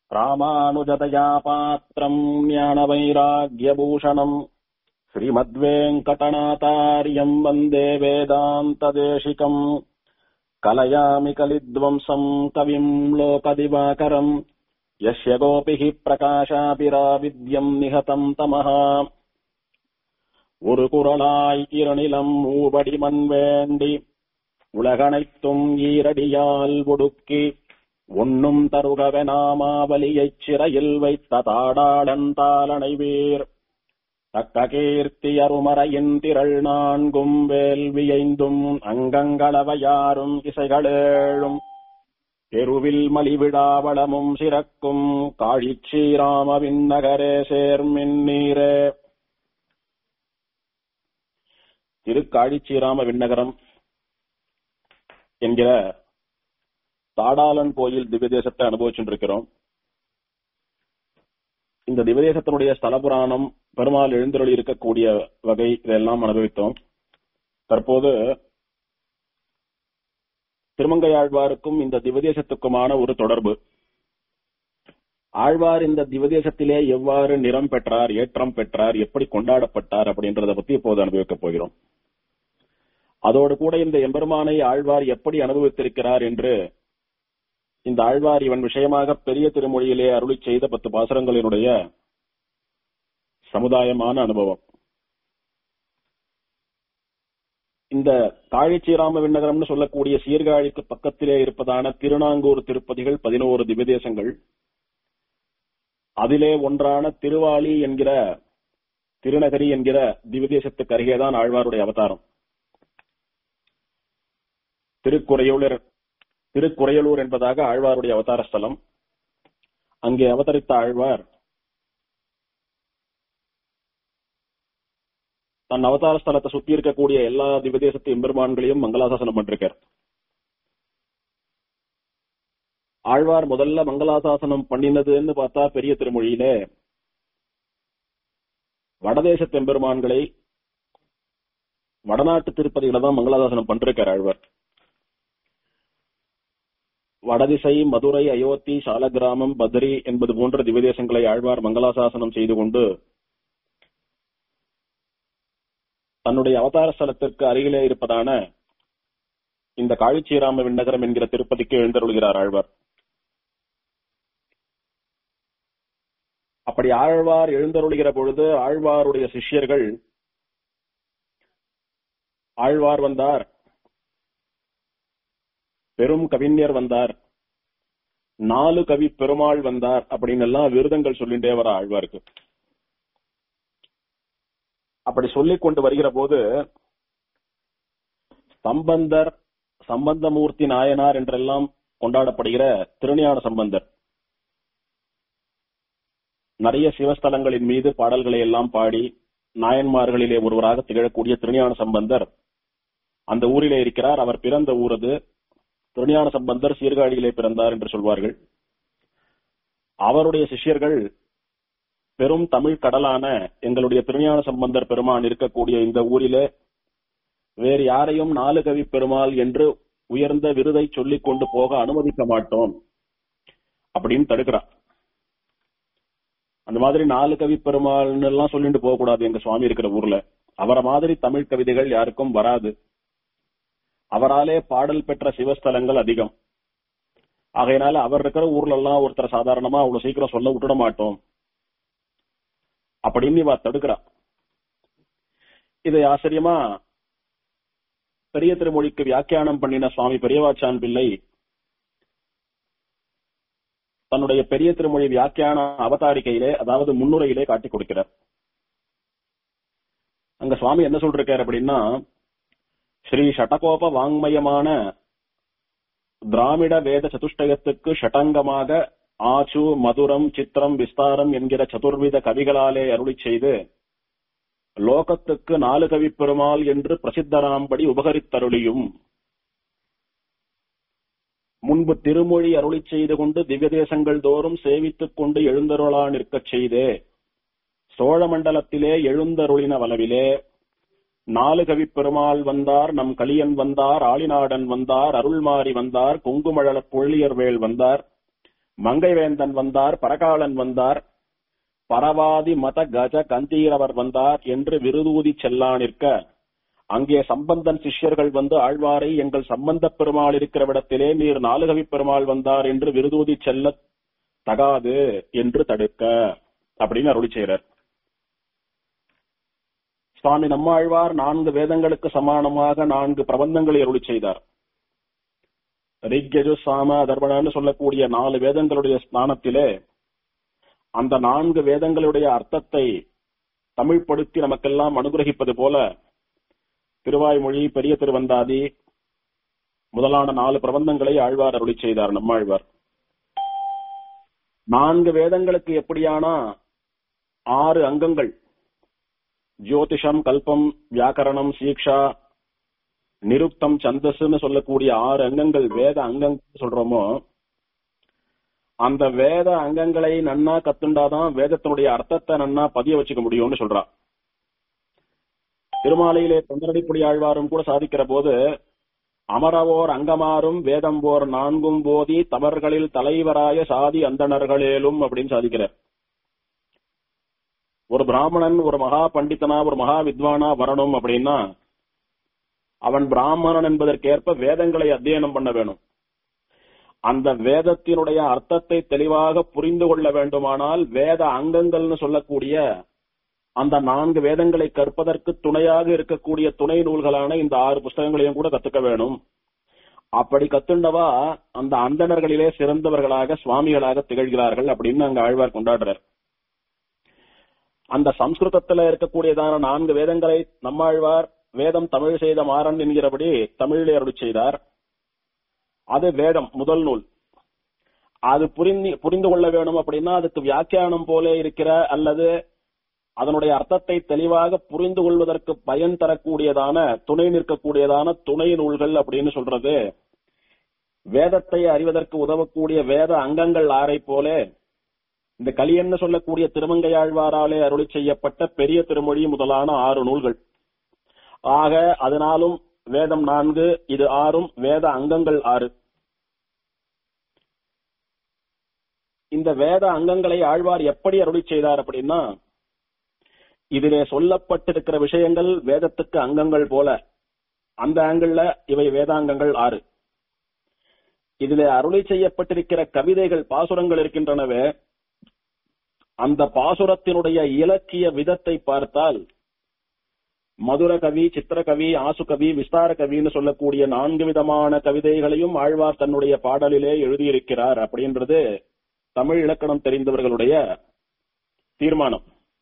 ராமானுஜதயா பாத்திரம் ஞானவைராக்கியபூஷணம் ஸ்ரீமத்வேங்கடநாதாரியம் வந்தே வேதாந்ததேசிகம் கலயாமி கலித்வம்சம் கவிம் லோகதிவாகரம் யஸ்ய கோபிः பிரகாஷாபிராவித்யம் நிகதம் தமः ஒரு குரலாய் இருநிலம் மூவடி மண் வேண்டி உலகனைத்தும் ஈரடியால் ஒடுக்கி ஒன்னும் தருகவெனாமாவலியைச் சிறையில் வைத்த தாடாளன் தாளனை வீர் தக்க கீர்த்தி அருமறையின் திரள் நான்கும் வேல்வியைந்தும் அங்கங்களவையாரும் இசைகளேழும் தெருவில் மலிவிடாவளமும் சிறக்கும் காழிச்சீராமவின் நகரே சேர்மின்னீரே திருக்காழிச்சீராம விண்ணகரம் என்கிற தாடாளன் கோயில் திவ்யதேசத்தை அனுபவிச்சுருக்கிறோம் இந்த திவ்யதேசத்தினுடைய ஸ்தல புராணம் பெருமாள் எழுந்தருளி இருக்கக்கூடிய வகை இதெல்லாம் அனுபவித்தோம் தற்போது திருமங்கையாழ்வாருக்கும் இந்த திவதேசத்துக்குமான ஒரு தொடர்பு ஆழ்வார் இந்த திவதேசத்திலே எவ்வாறு நிறம் பெற்றார் ஏற்றம் பெற்றார் எப்படி கொண்டாடப்பட்டார் அப்படின்றத பத்தி இப்போது அனுபவிக்கப் போகிறோம் அதோடு கூட இந்த எம்பெருமானை ஆழ்வார் எப்படி அனுபவித்திருக்கிறார் என்று இந்த ஆழ்வார் இவன் விஷயமாக பெரிய திருமொழியிலே அருளி செய்த பத்து பாசுரங்களினுடைய சமுதாயமான அனுபவம் இந்த காழிச்சீராம விண்ணகரம்னு சொல்லக்கூடிய சீர்காழிக்கு பக்கத்திலே இருப்பதான திருநாங்கூர் திருப்பதிகள் பதினோரு திவ்யதேசங்கள் அதிலே ஒன்றான திருவாளி என்கிற திருநகரி என்கிற திவ்யதேசத்துக்கு அருகேதான் ஆழ்வாருடைய அவதாரம் திருக்குறையூர் திருக்குறையலூர் என்பதாக ஆழ்வாருடைய அவதார ஸ்தலம் அங்கே அவதரித்த ஆழ்வார் தன் அவதார ஸ்தலத்தை சுத்தி இருக்கக்கூடிய எல்லா திவதேசத்து எம்பெருமான்களையும் மங்களாசாசனம் பண்ணிருக்கார் ஆழ்வார் முதல்ல மங்களாசாசனம் பண்ணினதுன்னு பார்த்தா பெரிய திருமொழியில வடதேசத்து எம்பெருமான்களை வடநாட்டு திருப்பதிகளை தான் மங்களாசாசனம் பண்ணிருக்கார் ஆழ்வார் வடதிசை மதுரை அயோத்தி சாலகிராமம் பத்ரி என்பது போன்ற திவதேசங்களை ஆழ்வார் மங்களாசாசனம் செய்து கொண்டு தன்னுடைய அவதார ஸ்தலத்திற்கு அருகிலே இருப்பதான இந்த காழிச்சீராம விண்ணகரம் என்கிற திருப்பதிக்கு எழுந்தருள்கிறார் ஆழ்வார் அப்படி ஆழ்வார் எழுந்தருளுகிற பொழுது ஆழ்வாருடைய சிஷ்யர்கள் ஆழ்வார் வந்தார் பெரும் கவிஞர் வந்தார் நாலு கவி பெருமாள் வந்தார் அப்படின்னு எல்லாம் விருதங்கள் சொல்லிட்டே வர ஆழ்வாருக்கு அப்படி சொல்லிக் கொண்டு வருகிற போது சம்பந்தர் சம்பந்தமூர்த்தி நாயனார் என்றெல்லாம் கொண்டாடப்படுகிற திருஞான சம்பந்தர் நிறைய சிவஸ்தலங்களின் மீது பாடல்களை எல்லாம் பாடி நாயன்மார்களிலே ஒருவராக திகழக்கூடிய திருஞான சம்பந்தர் அந்த ஊரிலே இருக்கிறார் அவர் பிறந்த ஊரது திருஞான சம்பந்தர் சீர்காழியிலே பிறந்தார் என்று சொல்வார்கள் அவருடைய சிஷ்யர்கள் பெரும் தமிழ் கடலான எங்களுடைய திருஞான சம்பந்தர் பெருமான் இருக்கக்கூடிய இந்த ஊரிலே வேறு யாரையும் நாலு கவி பெருமாள் என்று உயர்ந்த விருதை சொல்லிக் கொண்டு போக அனுமதிக்க மாட்டோம் அப்படின்னு தடுக்கிறார் அந்த மாதிரி நாலு கவி பெருமாள்னு எல்லாம் சொல்லிட்டு போக கூடாது எங்க சுவாமி இருக்கிற ஊர்ல அவரை மாதிரி தமிழ் கவிதைகள் யாருக்கும் வராது அவராலே பாடல் பெற்ற சிவஸ்தலங்கள் அதிகம் ஆகையினால அவர் இருக்கிற ஊர்ல எல்லாம் ஒருத்தர் சாதாரணமா அவ்வளவு சீக்கிரம் சொல்ல விட்டுட மாட்டோம் அப்படின்னு இவ தடுக்கிறா இதை ஆச்சரியமா பெரிய திருமொழிக்கு வியாக்கியானம் பண்ணின சுவாமி பெரியவாச்சான் பிள்ளை தன்னுடைய பெரிய திருமொழி வியாக்கியான அவதாரிகையிலே அதாவது முன்னுரையிலே காட்டி கொடுக்கிறார் அங்க சுவாமி என்ன சொல்றாரு அப்படின்னா ஸ்ரீ ஷடகோப வாங்மயமான திராமிட வேத சதுஷ்டயத்துக்கு ஷடங்கமாக ஆச்சு மதுரம் சித்திரம் விஸ்தாரம் என்கிற சதுர்வித கவிகளாலே அருளி செய்து லோகத்துக்கு நாலு கவி பெருமாள் என்று பிரசித்தராம்படி உபகரித்தருளியும் முன்பு திருமொழி அருளி செய்து கொண்டு திவ்ய தேசங்கள் தோறும் சேவித்துக் கொண்டு எழுந்தருளா நிற்கச் செய்தே சோழ மண்டலத்திலே எழுந்தருளின வளவிலே நாலு கவி பெருமாள் வந்தார் நம் கலியன் வந்தார் ஆளிநாடன் வந்தார் அருள்மாரி வந்தார் கொங்குமழல பொள்ளியர்வேள் வந்தார் மங்கைவேந்தன் வந்தார் பரகாலன் வந்தார் பரவாதி மத கஜ கந்தீரவர் வந்தார் என்று விருதூதி செல்லானிருக்க அங்கே சம்பந்தன் சிஷ்யர்கள் வந்து ஆழ்வாரை எங்கள் சம்பந்த பெருமாள் இருக்கிறவிடத்திலே நீர் நாலுகவி பெருமாள் வந்தார் என்று விருதூதி செல்ல தகாது என்று தடுக்க அப்படின்னு அருளி செய்கிறார் சுவாமி நம்மாழ்வார் நான்கு வேதங்களுக்கு சமானமாக நான்கு பிரபந்தங்களை அருளி செய்தார் ரிக்யஜு சாம அதர்வணன்னு சொல்லக்கூடிய நாலு வேதங்களுடைய ஸ்நானத்திலே அந்த நான்கு வேதங்களுடைய அர்த்தத்தை தமிழ்படுத்தி நமக்கெல்லாம் அனுகிரகிப்பது போல திருவாய்மொழி பெரிய திருவந்தாதி முதலான நாலு பிரபந்தங்களை ஆழ்வார் அருளி செய்தார் நம்மாழ்வார் நான்கு வேதங்களுக்கு எப்படியானா ஆறு அங்கங்கள் ஜோதிஷம் கல்பம் வியாக்கரணம் சீக்ஷா நிருக்தம் சந்தஸ்ன்னு சொல்லக்கூடிய ஆறு அங்கங்கள் வேத அங்கங்கள் சொல்றோமோ அந்த வேத அங்கங்களை நன்னா கத்துண்டாதான் வேதத்தினுடைய அர்த்தத்தை நன்னா பதிய வச்சுக்க முடியும்னு சொல்றா திருமாலையிலே தொண்டரடிப்புடி ஆழ்வாரும் கூட சாதிக்கிற போது அமரவோர் அங்கமாறும் வேதம் போர் நான்கும் போதி தமர்களில் தலைவராய சாதி அந்தணர்களேலும் அப்படின்னு சாதிக்கிறார் ஒரு பிராமணன் ஒரு மகா பண்டிதனா ஒரு மகா வித்வானா வரணும் அப்படின்னா அவன் பிராமணன் என்பதற்கேற்ப வேதங்களை அத்தியனம் பண்ண வேணும் அந்த வேதத்தினுடைய அர்த்தத்தை தெளிவாக புரிந்து கொள்ள வேண்டுமானால் வேத அங்கங்கள்னு சொல்லக்கூடிய அந்த நான்கு வேதங்களை கற்பதற்கு துணையாக இருக்கக்கூடிய துணை நூல்களான இந்த ஆறு புஸ்தகங்களையும் கூட கத்துக்க வேணும் அப்படி கத்துண்டவா அந்த அந்தணர்களிலே சிறந்தவர்களாக சுவாமிகளாக திகழ்கிறார்கள் அப்படின்னு அங்க ஆழ்வார் கொண்டாடுறார் அந்த சம்ஸ்கிருதத்துல இருக்கக்கூடியதான நான்கு வேதங்களை நம்மாழ்வார் வேதம் தமிழ் செய்த மாறன் என்கிறபடி தமிழிலே அருளி செய்தார் அது வேதம் முதல் நூல் அது புரிந்து புரிந்து கொள்ள வேணும் அப்படின்னா அதுக்கு வியாக்கியானம் போல இருக்கிற அல்லது அதனுடைய அர்த்தத்தை தெளிவாக புரிந்து கொள்வதற்கு பயன் தரக்கூடியதான துணை நிற்கக்கூடியதான துணை நூல்கள் அப்படின்னு சொல்றது வேதத்தை அறிவதற்கு உதவக்கூடிய வேத அங்கங்கள் ஆரை போல இந்த கலியன்னு சொல்லக்கூடிய திருமங்கையாழ்வாராலே அருளி செய்யப்பட்ட பெரிய திருமொழி முதலான ஆறு நூல்கள் ஆக அதனாலும் வேதம் நான்கு இது ஆறும் வேத அங்கங்கள் ஆறு இந்த வேத அங்கங்களை ஆழ்வார் எப்படி அருளி செய்தார் அப்படின்னா இதிலே சொல்லப்பட்டிருக்கிற விஷயங்கள் வேதத்துக்கு அங்கங்கள் போல அந்த ஆங்கிள் இவை வேதாங்கங்கள் ஆறு இதிலே அருளி செய்யப்பட்டிருக்கிற கவிதைகள் பாசுரங்கள் இருக்கின்றனவே அந்த பாசுரத்தினுடைய இலக்கிய விதத்தை பார்த்தால் மதுர கவி சித்திரகவி ஆசுகவி விஸ்தார கவின்னு சொல்லக்கூடிய நான்கு விதமான கவிதைகளையும் ஆழ்வார் தன்னுடைய பாடலிலே எழுதியிருக்கிறார் அப்படின்றது தமிழ் இலக்கணம் தெரிந்தவர்களுடைய தீர்மானம்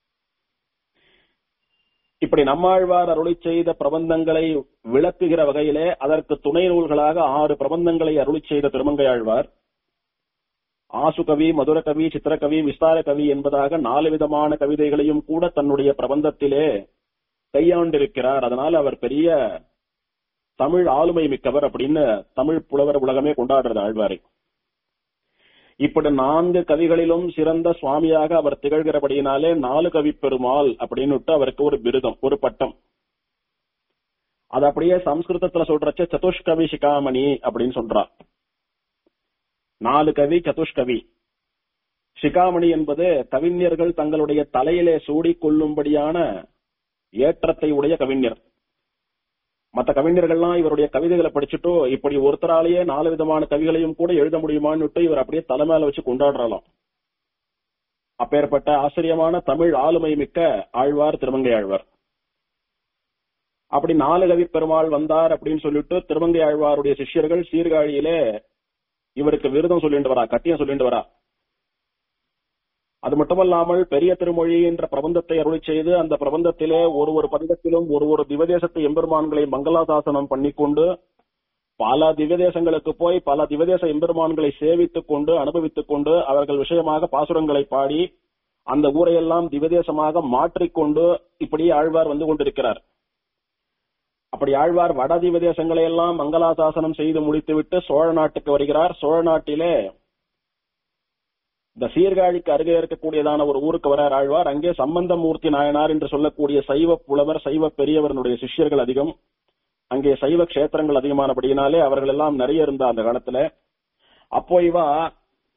இப்படி நம்மாழ்வார் அருளி செய்த பிரபந்தங்களை விளக்குகிற வகையிலே அதற்கு துணை நூல்களாக ஆறு பிரபந்தங்களை அருளி செய்த திருமங்கையாழ்வார் ஆசுகவி மதுரகவி சித்திரகவி விஸ்தார கவி என்பதாக நாலு விதமான கவிதைகளையும் கூட தன்னுடைய பிரபந்தத்திலே கையாண்டிருக்கிறார் அதனால் அவர் பெரிய தமிழ் ஆளுமை மிக்கவர் அப்படின்னு தமிழ் புலவர் உலகமே கொண்டாடுறது ஆழ்வாரை இப்படி நான்கு கவிகளிலும் சிறந்த சுவாமியாக அவர் திகழ்கிறபடியினாலே நாலு கவி பெருமாள் அப்படின்னு அவருக்கு ஒரு பிருதம் ஒரு பட்டம் அது அப்படியே சம்ஸ்கிருதத்துல சொல்றச்ச சதுஷ்கவி சிகாமணி அப்படின்னு சொல்றா நாலு கவி சதுஷ்கவி சிகாமணி என்பது கவிஞர்கள் தங்களுடைய தலையிலே சூடிக் கொள்ளும்படியான ஏற்றத்தை உடைய கவிஞர் மற்ற கவிஞர்கள்லாம் இவருடைய கவிதைகளை படிச்சுட்டோ இப்படி ஒருத்தராலேயே நாலு விதமான கவிகளையும் கூட எழுத முடியுமான்னு இவர் அப்படியே தலைமையில வச்சு கொண்டாடுறலாம் அப்பேற்பட்ட ஆச்சரியமான தமிழ் ஆளுமை மிக்க ஆழ்வார் திருமங்கை ஆழ்வார் அப்படி நாலு கவி பெருமாள் வந்தார் அப்படின்னு சொல்லிட்டு திருமங்கை ஆழ்வாருடைய சிஷ்யர்கள் சீர்காழியிலே இவருக்கு விருதம் சொல்லிட்டு வரா கட்டியம் சொல்லிட்டு வரா அது மட்டுமல்லாமல் பெரிய திருமொழி என்ற பிரபந்தத்தை அருளி செய்து அந்த பிரபந்தத்திலே ஒரு ஒரு பதிகத்திலும் ஒரு ஒரு திவதேசத்து எம்பெருமான்களை மங்களாசாசனம் பண்ணிக்கொண்டு பல திவதேசங்களுக்கு போய் பல திவதேச எம்பெருமான்களை சேவித்துக் கொண்டு அனுபவித்துக் கொண்டு அவர்கள் விஷயமாக பாசுரங்களை பாடி அந்த ஊரையெல்லாம் திவதேசமாக மாற்றிக்கொண்டு இப்படி ஆழ்வார் வந்து கொண்டிருக்கிறார் அப்படி ஆழ்வார் வட திவதேசங்களை எல்லாம் மங்களாசாசனம் செய்து முடித்துவிட்டு சோழ நாட்டுக்கு வருகிறார் சோழ நாட்டிலே இந்த சீர்காழிக்கு அருகே இருக்கக்கூடியதான ஒரு ஊருக்கு வரார் ஆழ்வார் அங்கே சம்பந்தமூர்த்தி நாயனார் என்று சொல்லக்கூடிய சைவ புலவர் சைவ பெரியவர்களுடைய சிஷ்யர்கள் அதிகம் அங்கே சைவ கஷேத்திரங்கள் அதிகமானபடியினாலே அவர்கள் எல்லாம் நிறைய இருந்தா அந்த காலத்துல அப்போ இவா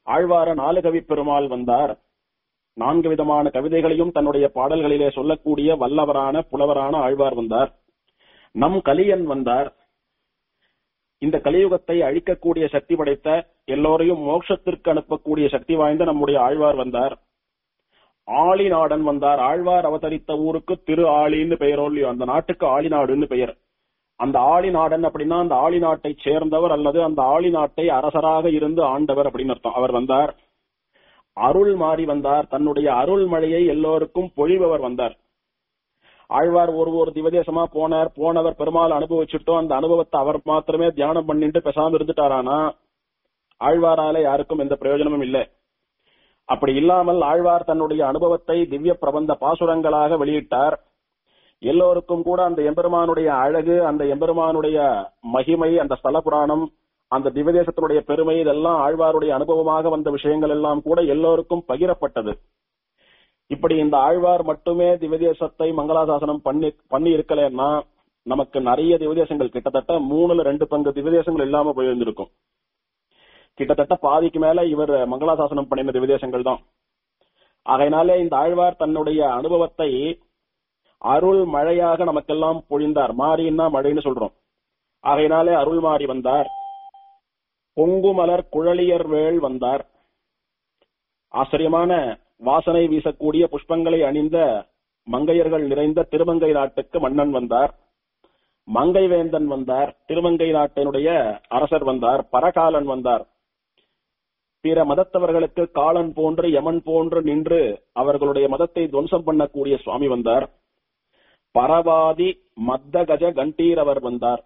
ஆழ்வார நாலு கவி பெருமாள் வந்தார் நான்கு விதமான கவிதைகளையும் தன்னுடைய பாடல்களிலே சொல்லக்கூடிய வல்லவரான புலவரான ஆழ்வார் வந்தார் நம் கலியன் வந்தார் இந்த கலியுகத்தை அழிக்கக்கூடிய சக்தி படைத்த எல்லோரையும் மோட்சத்திற்கு அனுப்பக்கூடிய சக்தி வாய்ந்த நம்முடைய ஆழ்வார் வந்தார் ஆளி நாடன் வந்தார் ஆழ்வார் அவதரித்த ஊருக்கு திரு ஆளின்னு பெயரோ இல்லையோ அந்த நாட்டுக்கு ஆளி நாடுன்னு பெயர் அந்த ஆளி நாடன் அப்படின்னா அந்த ஆளி நாட்டை சேர்ந்தவர் அல்லது அந்த ஆளி நாட்டை அரசராக இருந்து ஆண்டவர் அப்படின்னு அர்த்தம் அவர் வந்தார் அருள் மாறி வந்தார் தன்னுடைய அருள் மழையை எல்லோருக்கும் பொழிபவர் வந்தார் ஆழ்வார் ஒரு ஒரு திவதேசமா போனார் போனவர் பெருமாள் அனுபவிச்சுட்டோம் அந்த அனுபவத்தை அவர் மாத்திரமே தியானம் பண்ணிட்டு பேசாம இருந்துட்டாரானா ஆழ்வாரால யாருக்கும் எந்த பிரயோஜனமும் இல்லை அப்படி இல்லாமல் ஆழ்வார் தன்னுடைய அனுபவத்தை திவ்ய பிரபந்த பாசுரங்களாக வெளியிட்டார் எல்லோருக்கும் கூட அந்த எம்பெருமானுடைய அழகு அந்த எம்பெருமானுடைய மகிமை அந்த ஸ்தல புராணம் அந்த திவ்யதேசத்தினுடைய பெருமை இதெல்லாம் ஆழ்வாருடைய அனுபவமாக வந்த விஷயங்கள் எல்லாம் கூட எல்லோருக்கும் பகிரப்பட்டது இப்படி இந்த ஆழ்வார் மட்டுமே திவ்யதேசத்தை மங்களாசாசனம் பண்ணி பண்ணி இருக்கலன்னா நமக்கு நிறைய திவ்யதேசங்கள் கிட்டத்தட்ட மூணுல ரெண்டு பங்கு திவ்யதேசங்கள் இல்லாம போயிருந்திருக்கும் கிட்டத்தட்ட பாதிக்கு மேல இவர் மங்களாசாசனம் பண்ணின திவ்யதேசங்கள் தான் ஆகையினாலே இந்த ஆழ்வார் தன்னுடைய அனுபவத்தை அருள் மழையாக நமக்கெல்லாம் பொழிந்தார் மாறின்னா மழைன்னு சொல்றோம் ஆகையினாலே அருள் மாறி வந்தார் பொங்குமலர் குழலியர் வேள் வந்தார் ஆச்சரியமான வாசனை வீசக்கூடிய புஷ்பங்களை அணிந்த மங்கையர்கள் நிறைந்த திருமங்கை நாட்டுக்கு மன்னன் வந்தார் மங்கை வேந்தன் வந்தார் திருமங்கை நாட்டினுடைய அரசர் வந்தார் பரகாலன் வந்தார் பிற மதத்தவர்களுக்கு காலன் போன்று யமன் போன்று நின்று அவர்களுடைய மதத்தை துவம்சம் பண்ணக்கூடிய சுவாமி வந்தார் பரவாதி மத்த கஜ கண்டீர் அவர் வந்தார்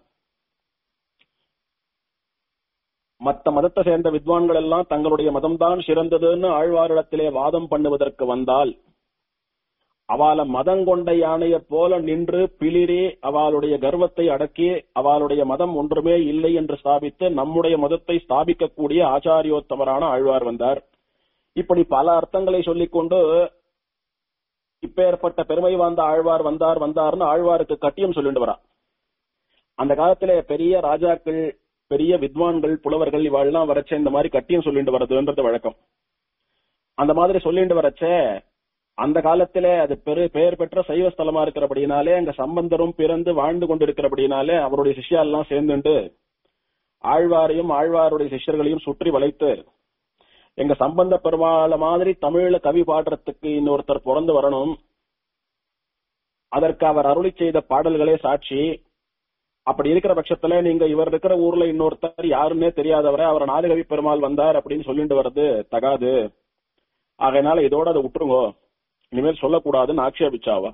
மத்த மதத்தை சேர்ந்த வித்வான்கள் எல்லாம் தங்களுடைய மதம்தான் சிறந்ததுன்னு ஆழ்வாரிடத்திலே வாதம் பண்ணுவதற்கு வந்தால் அவள மதம் கொண்ட யானைய போல நின்று பிளிரி அவளுடைய கர்வத்தை அடக்கி அவளுடைய மதம் ஒன்றுமே இல்லை என்று ஸ்தாபித்து நம்முடைய மதத்தை ஸ்தாபிக்கக்கூடிய ஆச்சாரியோத்தமரான ஆழ்வார் வந்தார் இப்படி பல அர்த்தங்களை சொல்லிக்கொண்டு இப்பேற்பட்ட பெருமை வாய்ந்த ஆழ்வார் வந்தார் வந்தார்னு ஆழ்வாருக்கு கட்டியம் சொல்லிட்டு வரா அந்த காலத்திலே பெரிய ராஜாக்கள் பெரிய வித்வான்கள் புலவர்கள் இவாள்லாம் வரச்ச இந்த மாதிரி கட்டியம் சொல்லிட்டு வர்றதுன்றது வழக்கம் அந்த மாதிரி சொல்லிட்டு வரச்ச அந்த காலத்திலே அது பெரு பெயர் பெற்ற சைவ ஸ்தலமா இருக்கிறபடினாலே அங்க சம்பந்தரும் பிறந்து வாழ்ந்து கொண்டிருக்கிறபடினாலே அவருடைய சிஷ்யாலாம் சேர்ந்துண்டு ஆழ்வாரையும் ஆழ்வாருடைய சிஷ்யர்களையும் சுற்றி வளைத்து எங்க சம்பந்த பெருமாள மாதிரி தமிழ்ல கவி பாடுறதுக்கு இன்னொருத்தர் பிறந்து வரணும் அதற்கு அவர் அருளி செய்த பாடல்களே சாட்சி அப்படி இருக்கிற பட்சத்துல நீங்க இவர் இருக்கிற ஊர்ல இன்னொருத்தர் யாருன்னே தெரியாதவரை அவர் நாலுகவி பெருமாள் வந்தார் அப்படின்னு சொல்லிட்டு வர்றது தகாது ஆகையினால இதோட அதை விட்டுருங்கோ இனிமேல் சொல்லக்கூடாதுன்னு ஆட்சேபிச்சாவா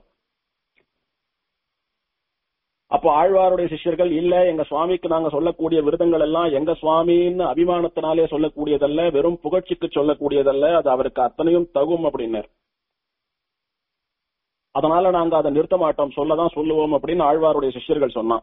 அப்போ ஆழ்வாருடைய சிஷ்யர்கள் இல்ல எங்க சுவாமிக்கு நாங்க சொல்லக்கூடிய விருதங்கள் எல்லாம் எங்க சுவாமின்னு அபிமானத்தினாலே சொல்லக்கூடியதல்ல வெறும் புகழ்ச்சிக்கு சொல்லக்கூடியதல்ல அது அவருக்கு அத்தனையும் தகும் அப்படின்னார் அதனால நாங்க அதை நிறுத்த மாட்டோம் சொல்லதான் சொல்லுவோம் அப்படின்னு ஆழ்வாருடைய சிஷ்யர்கள் சொன்னான்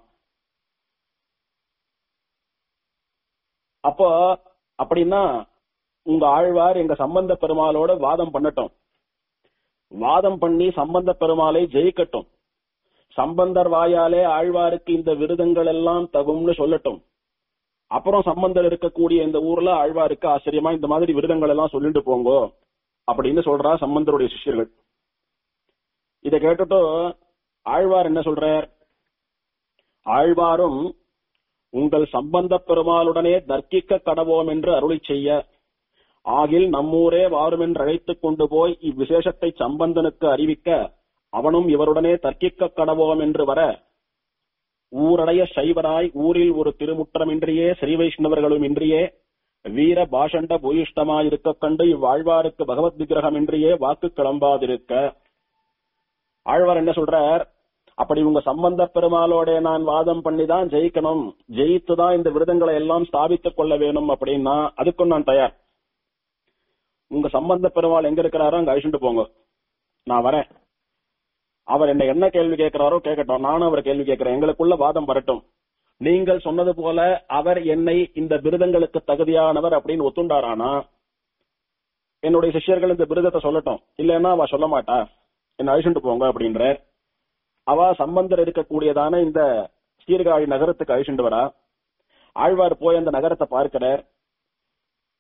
அப்போ அப்படின்னா உங்க ஆழ்வார் எங்க சம்பந்த பெருமாளோட வாதம் பண்ணட்டும் வாதம் பண்ணி சம்பந்த பெருமாளை ஜெயிக்கட்டும் சம்பந்தர் வாயாலே ஆழ்வாருக்கு இந்த விருதங்கள் எல்லாம் தகும்னு சொல்லட்டும் அப்புறம் சம்பந்தர் இருக்கக்கூடிய இந்த ஊர்ல ஆழ்வாருக்கு ஆச்சரியமா இந்த மாதிரி விருதங்கள் எல்லாம் சொல்லிட்டு போங்கோ அப்படின்னு சொல்றா சம்பந்தருடைய சிஷ்யர்கள் இதை கேட்டுட்டு ஆழ்வார் என்ன சொல்றார் ஆழ்வாரும் உங்கள் சம்பந்த பெருமாளுடனே தர்க்கிக்க கடவோம் என்று அருளி செய்ய ஆகில் நம்மூரே வாருமென்று அழைத்துக் கொண்டு போய் இவ்விசேஷத்தை சம்பந்தனுக்கு அறிவிக்க அவனும் இவருடனே தர்க்கிக்க கடவோம் என்று வர ஊரடைய சைவராய் ஊரில் ஒரு திருமுற்றமின்றியே ஸ்ரீ வைஷ்ணவர்களும் இன்றியே வீர பாஷண்ட பூயிஷ்டமாயிருக்க கண்டு இவ்வாழ்வாருக்கு பகவத் விக்கிரகமின்றியே வாக்கு கிளம்பாதிருக்க ஆழ்வார் என்ன சொல்றார் அப்படி உங்க சம்பந்த பெருமாளோட நான் வாதம் பண்ணி தான் ஜெயிக்கணும் ஜெயித்து தான் இந்த விருதங்களை எல்லாம் ஸ்தாபித்துக் கொள்ள வேணும் அப்படின்னா அதுக்கும் நான் தயார் உங்க சம்பந்த பெருமாள் எங்க இருக்கிறாரோ அங்க அழிச்சுட்டு போங்க நான் வரேன் அவர் என்ன என்ன கேள்வி கேட்கிறாரோ கேட்கட்டும் நானும் அவர் கேள்வி கேட்கிறேன் எங்களுக்குள்ள வாதம் வரட்டும் நீங்கள் சொன்னது போல அவர் என்னை இந்த விருதங்களுக்கு தகுதியானவர் அப்படின்னு ஒத்துண்டாரானா என்னுடைய சிஷ்யர்கள் இந்த விருதத்தை சொல்லட்டும் இல்லைன்னா அவ சொல்ல மாட்டா என்ன அழிச்சுட்டு போங்க அப்படின்ற அவ சம்பந்தர் இருக்கக்கூடியதான இந்த சீர்காழி நகரத்துக்கு அழிச்சுட்டு வரா ஆழ்வார் போய் அந்த நகரத்தை பார்க்கிறார்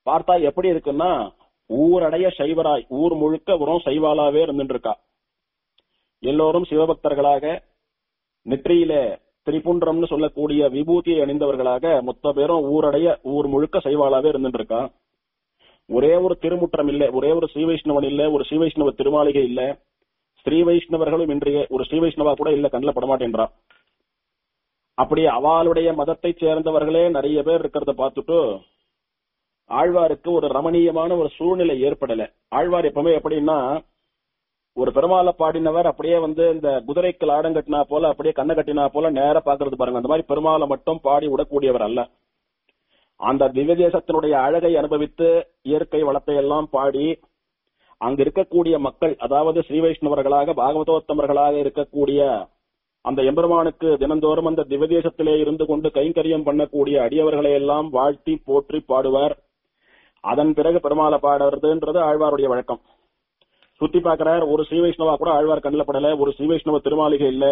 பார்த்தா எப்படி இருக்குன்னா ஊரடைய சைவராய் ஊர் முழுக்க வெறும் சைவாலாவே இருந்துட்டு இருக்கா எல்லோரும் சிவபக்தர்களாக நெற்றியில திரிபுன்றம்னு சொல்லக்கூடிய விபூதியை அணிந்தவர்களாக மொத்த பேரும் ஊரடைய ஊர் முழுக்க சைவாலாவே இருந்துட்டு இருக்கா ஒரே ஒரு திருமுற்றம் இல்ல ஒரே ஒரு ஸ்ரீ வைஷ்ணவன் இல்ல ஒரு ஸ்ரீ வைஷ்ணவ திருமாளிகை இல்ல ஸ்ரீ வைஷ்ணவர்களும் இன்றைய ஒரு ஸ்ரீ வைஷ்ணவா கூட இல்ல கண்ணில் படமாட்டேன்றா அப்படி அவளுடைய மதத்தை சேர்ந்தவர்களே நிறைய பேர் இருக்கிறத பார்த்துட்டு ஆழ்வாருக்கு ஒரு ரமணீயமான ஒரு சூழ்நிலை ஏற்படல ஆழ்வார் எப்பவுமே எப்படின்னா ஒரு பெருமாளை பாடினவர் அப்படியே வந்து இந்த குதிரைக்கு லாடம் கட்டினா போல அப்படியே கண்ணை கட்டினா போல நேர பாக்குறது பாருங்க அந்த மாதிரி பெருமாளை மட்டும் பாடி விடக்கூடியவர் அல்ல அந்த திவ்ய தேசத்தினுடைய அழகை அனுபவித்து இயற்கை வளத்தை எல்லாம் பாடி அங்க இருக்கக்கூடிய மக்கள் அதாவது ஸ்ரீ வைஷ்ணவர்களாக பாகவதோத்தமர்களாக இருக்கக்கூடிய அந்த எம்பெருமானுக்கு தினந்தோறும் அந்த திவதேசத்திலே இருந்து கொண்டு கைங்கரியம் பண்ணக்கூடிய அடியவர்களை எல்லாம் வாழ்த்தி போற்றி பாடுவார் அதன் பிறகு பெருமாளை பாடுறதுன்றது ஆழ்வாருடைய வழக்கம் சுத்தி பாக்குறார் ஒரு ஸ்ரீ வைஷ்ணவா கூட ஆழ்வார் கண்ணில் படல ஒரு ஸ்ரீ வைஷ்ணவ திருமாளிகை இல்ல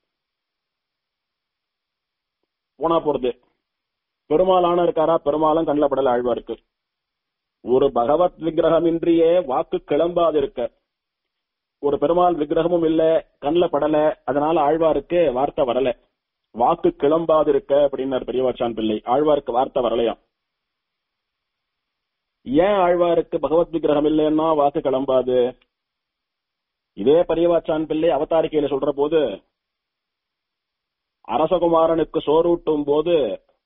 போனா போறது பெருமாளான இருக்காரா பெருமாளும் கண்ணில் படல ஆழ்வாருக்கு ஒரு பகவத் விக்கிரகமின்றியே வாக்கு கிளம்பாதிருக்க ஒரு பெருமாள் விக்கிரகமும் இல்ல கண்ணில் படல அதனால ஆழ்வாருக்கு வார்த்தை வரல வாக்கு கிளம்பாதிருக்க அப்படின்னார் பெரியவாச்சான் பிள்ளை ஆழ்வாருக்கு வார்த்தை வரலையாம் ஏன் ஆழ்வாருக்கு பகவத் விக்கிரகம் இல்லைன்னா வாக்கு கிளம்பாது இதே பெரியவாச்சான் பிள்ளை அவதாரிக்கையில சொல்ற போது அரசகுமாரனுக்கு சோறூட்டும் போது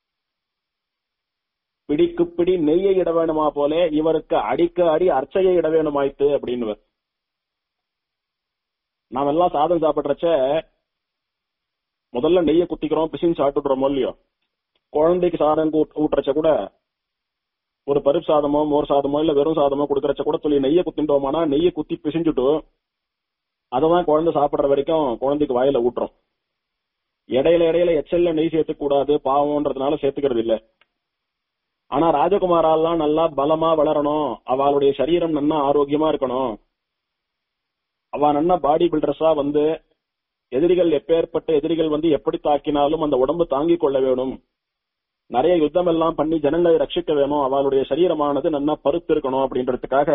பிடிக்கு பிடி நெய்யை இட வேணுமா போல இவருக்கு அடிக்க அடி அர்ச்சையை இட வேணுமாய்த்து அப்படின்னு நாம எல்லாம் சாதம் சாப்பிடுறச்ச முதல்ல நெய்யை குத்திக்கிறோம் பிசின் சாப்பிட்டுறோம் இல்லையோ குழந்தைக்கு சாதம் ஊட்- ஊட்டுறச்ச கூட ஒரு பருப்பு சாதமோ மோர் சாதமோ இல்ல வெறும் சாதமோ கொடுக்கறச்ச கூட சொல்லி நெய்யை குத்திட்டோமானா நெய்யை குத்தி பிசிஞ்சுட்டு அததான் குழந்தை சாப்பிடுற வரைக்கும் குழந்தைக்கு வாயில ஊட்டுறோம் இடையில இடையில எச்சல்ல நெய் சேர்த்துக்க கூடாது பாவம்ன்றதுனால சேர்த்துக்கிறது இல்ல ஆனா ராஜகுமாரெல்லாம் நல்லா பலமா வளரணும் அவளுடைய சரீரம் நல்லா ஆரோக்கியமா இருக்கணும் அவ நல்லா பாடி பில்டர்ஸா வந்து எதிரிகள் எப்பேற்பட்ட எதிரிகள் வந்து எப்படி தாக்கினாலும் அந்த உடம்பு தாங்கிக் கொள்ள வேணும் நிறைய யுத்தம் எல்லாம் பண்ணி ஜனங்களை ரட்சிக்க வேணும் அவளுடைய சரீரமானது நல்லா பருத்து இருக்கணும் அப்படின்றதுக்காக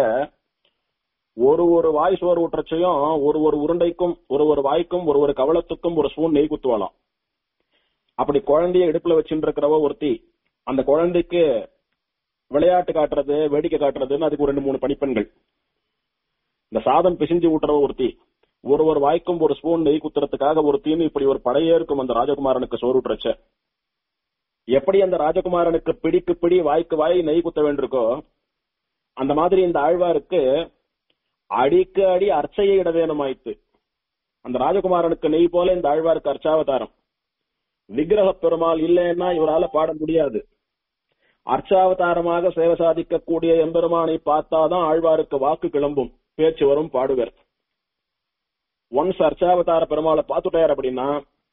ஒரு ஒரு வாய் சோறு ஊட்டுறச்சையும் ஒரு ஒரு உருண்டைக்கும் ஒரு ஒரு வாய்க்கும் ஒரு ஒரு கவளத்துக்கும் ஒரு ஸ்பூன் நெய் குத்துவாளாம் அப்படி குழந்தைய இடுப்புல வச்சுட்டு இருக்கிறவ ஒருத்தி அந்த குழந்தைக்கு விளையாட்டு காட்டுறது வேடிக்கை காட்டுறதுன்னு அதுக்கு ஒரு ரெண்டு மூணு பணிப்பெண்கள் இந்த சாதம் பிசிஞ்சு ஊட்டுறவ ஒருத்தி ஒரு ஒரு வாய்க்கும் ஒரு ஸ்பூன் நெய் குத்துறதுக்காக ஒரு தீனு இப்படி ஒரு படையே இருக்கும் அந்த ராஜகுமாரனுக்கு சோறு ஊட்டுறச்ச எப்படி அந்த ராஜகுமாரனுக்கு பிடிக்கு பிடி வாய்க்கு வாய் நெய் குத்த வேண்டியிருக்கோ அந்த மாதிரி இந்த ஆழ்வாருக்கு அடிக்கு அடி அர்ச்சையை இட வேணுமாயித்து அந்த ராஜகுமாரனுக்கு நெய் போல இந்த ஆழ்வாருக்கு அர்ச்சாவதாரம் விக்கிரக பெருமாள் இல்லைன்னா இவரால பாட முடியாது அர்ச்சாவதாரமாக சேவை சாதிக்கக்கூடிய எம்பெருமானை பார்த்தாதான் ஆழ்வாருக்கு வாக்கு கிளம்பும் பேச்சு வரும் பாடுவர் ஒன்ஸ் அர்ச்சாவதார பெருமாளை பார்த்துட்டார் அப்படின்னா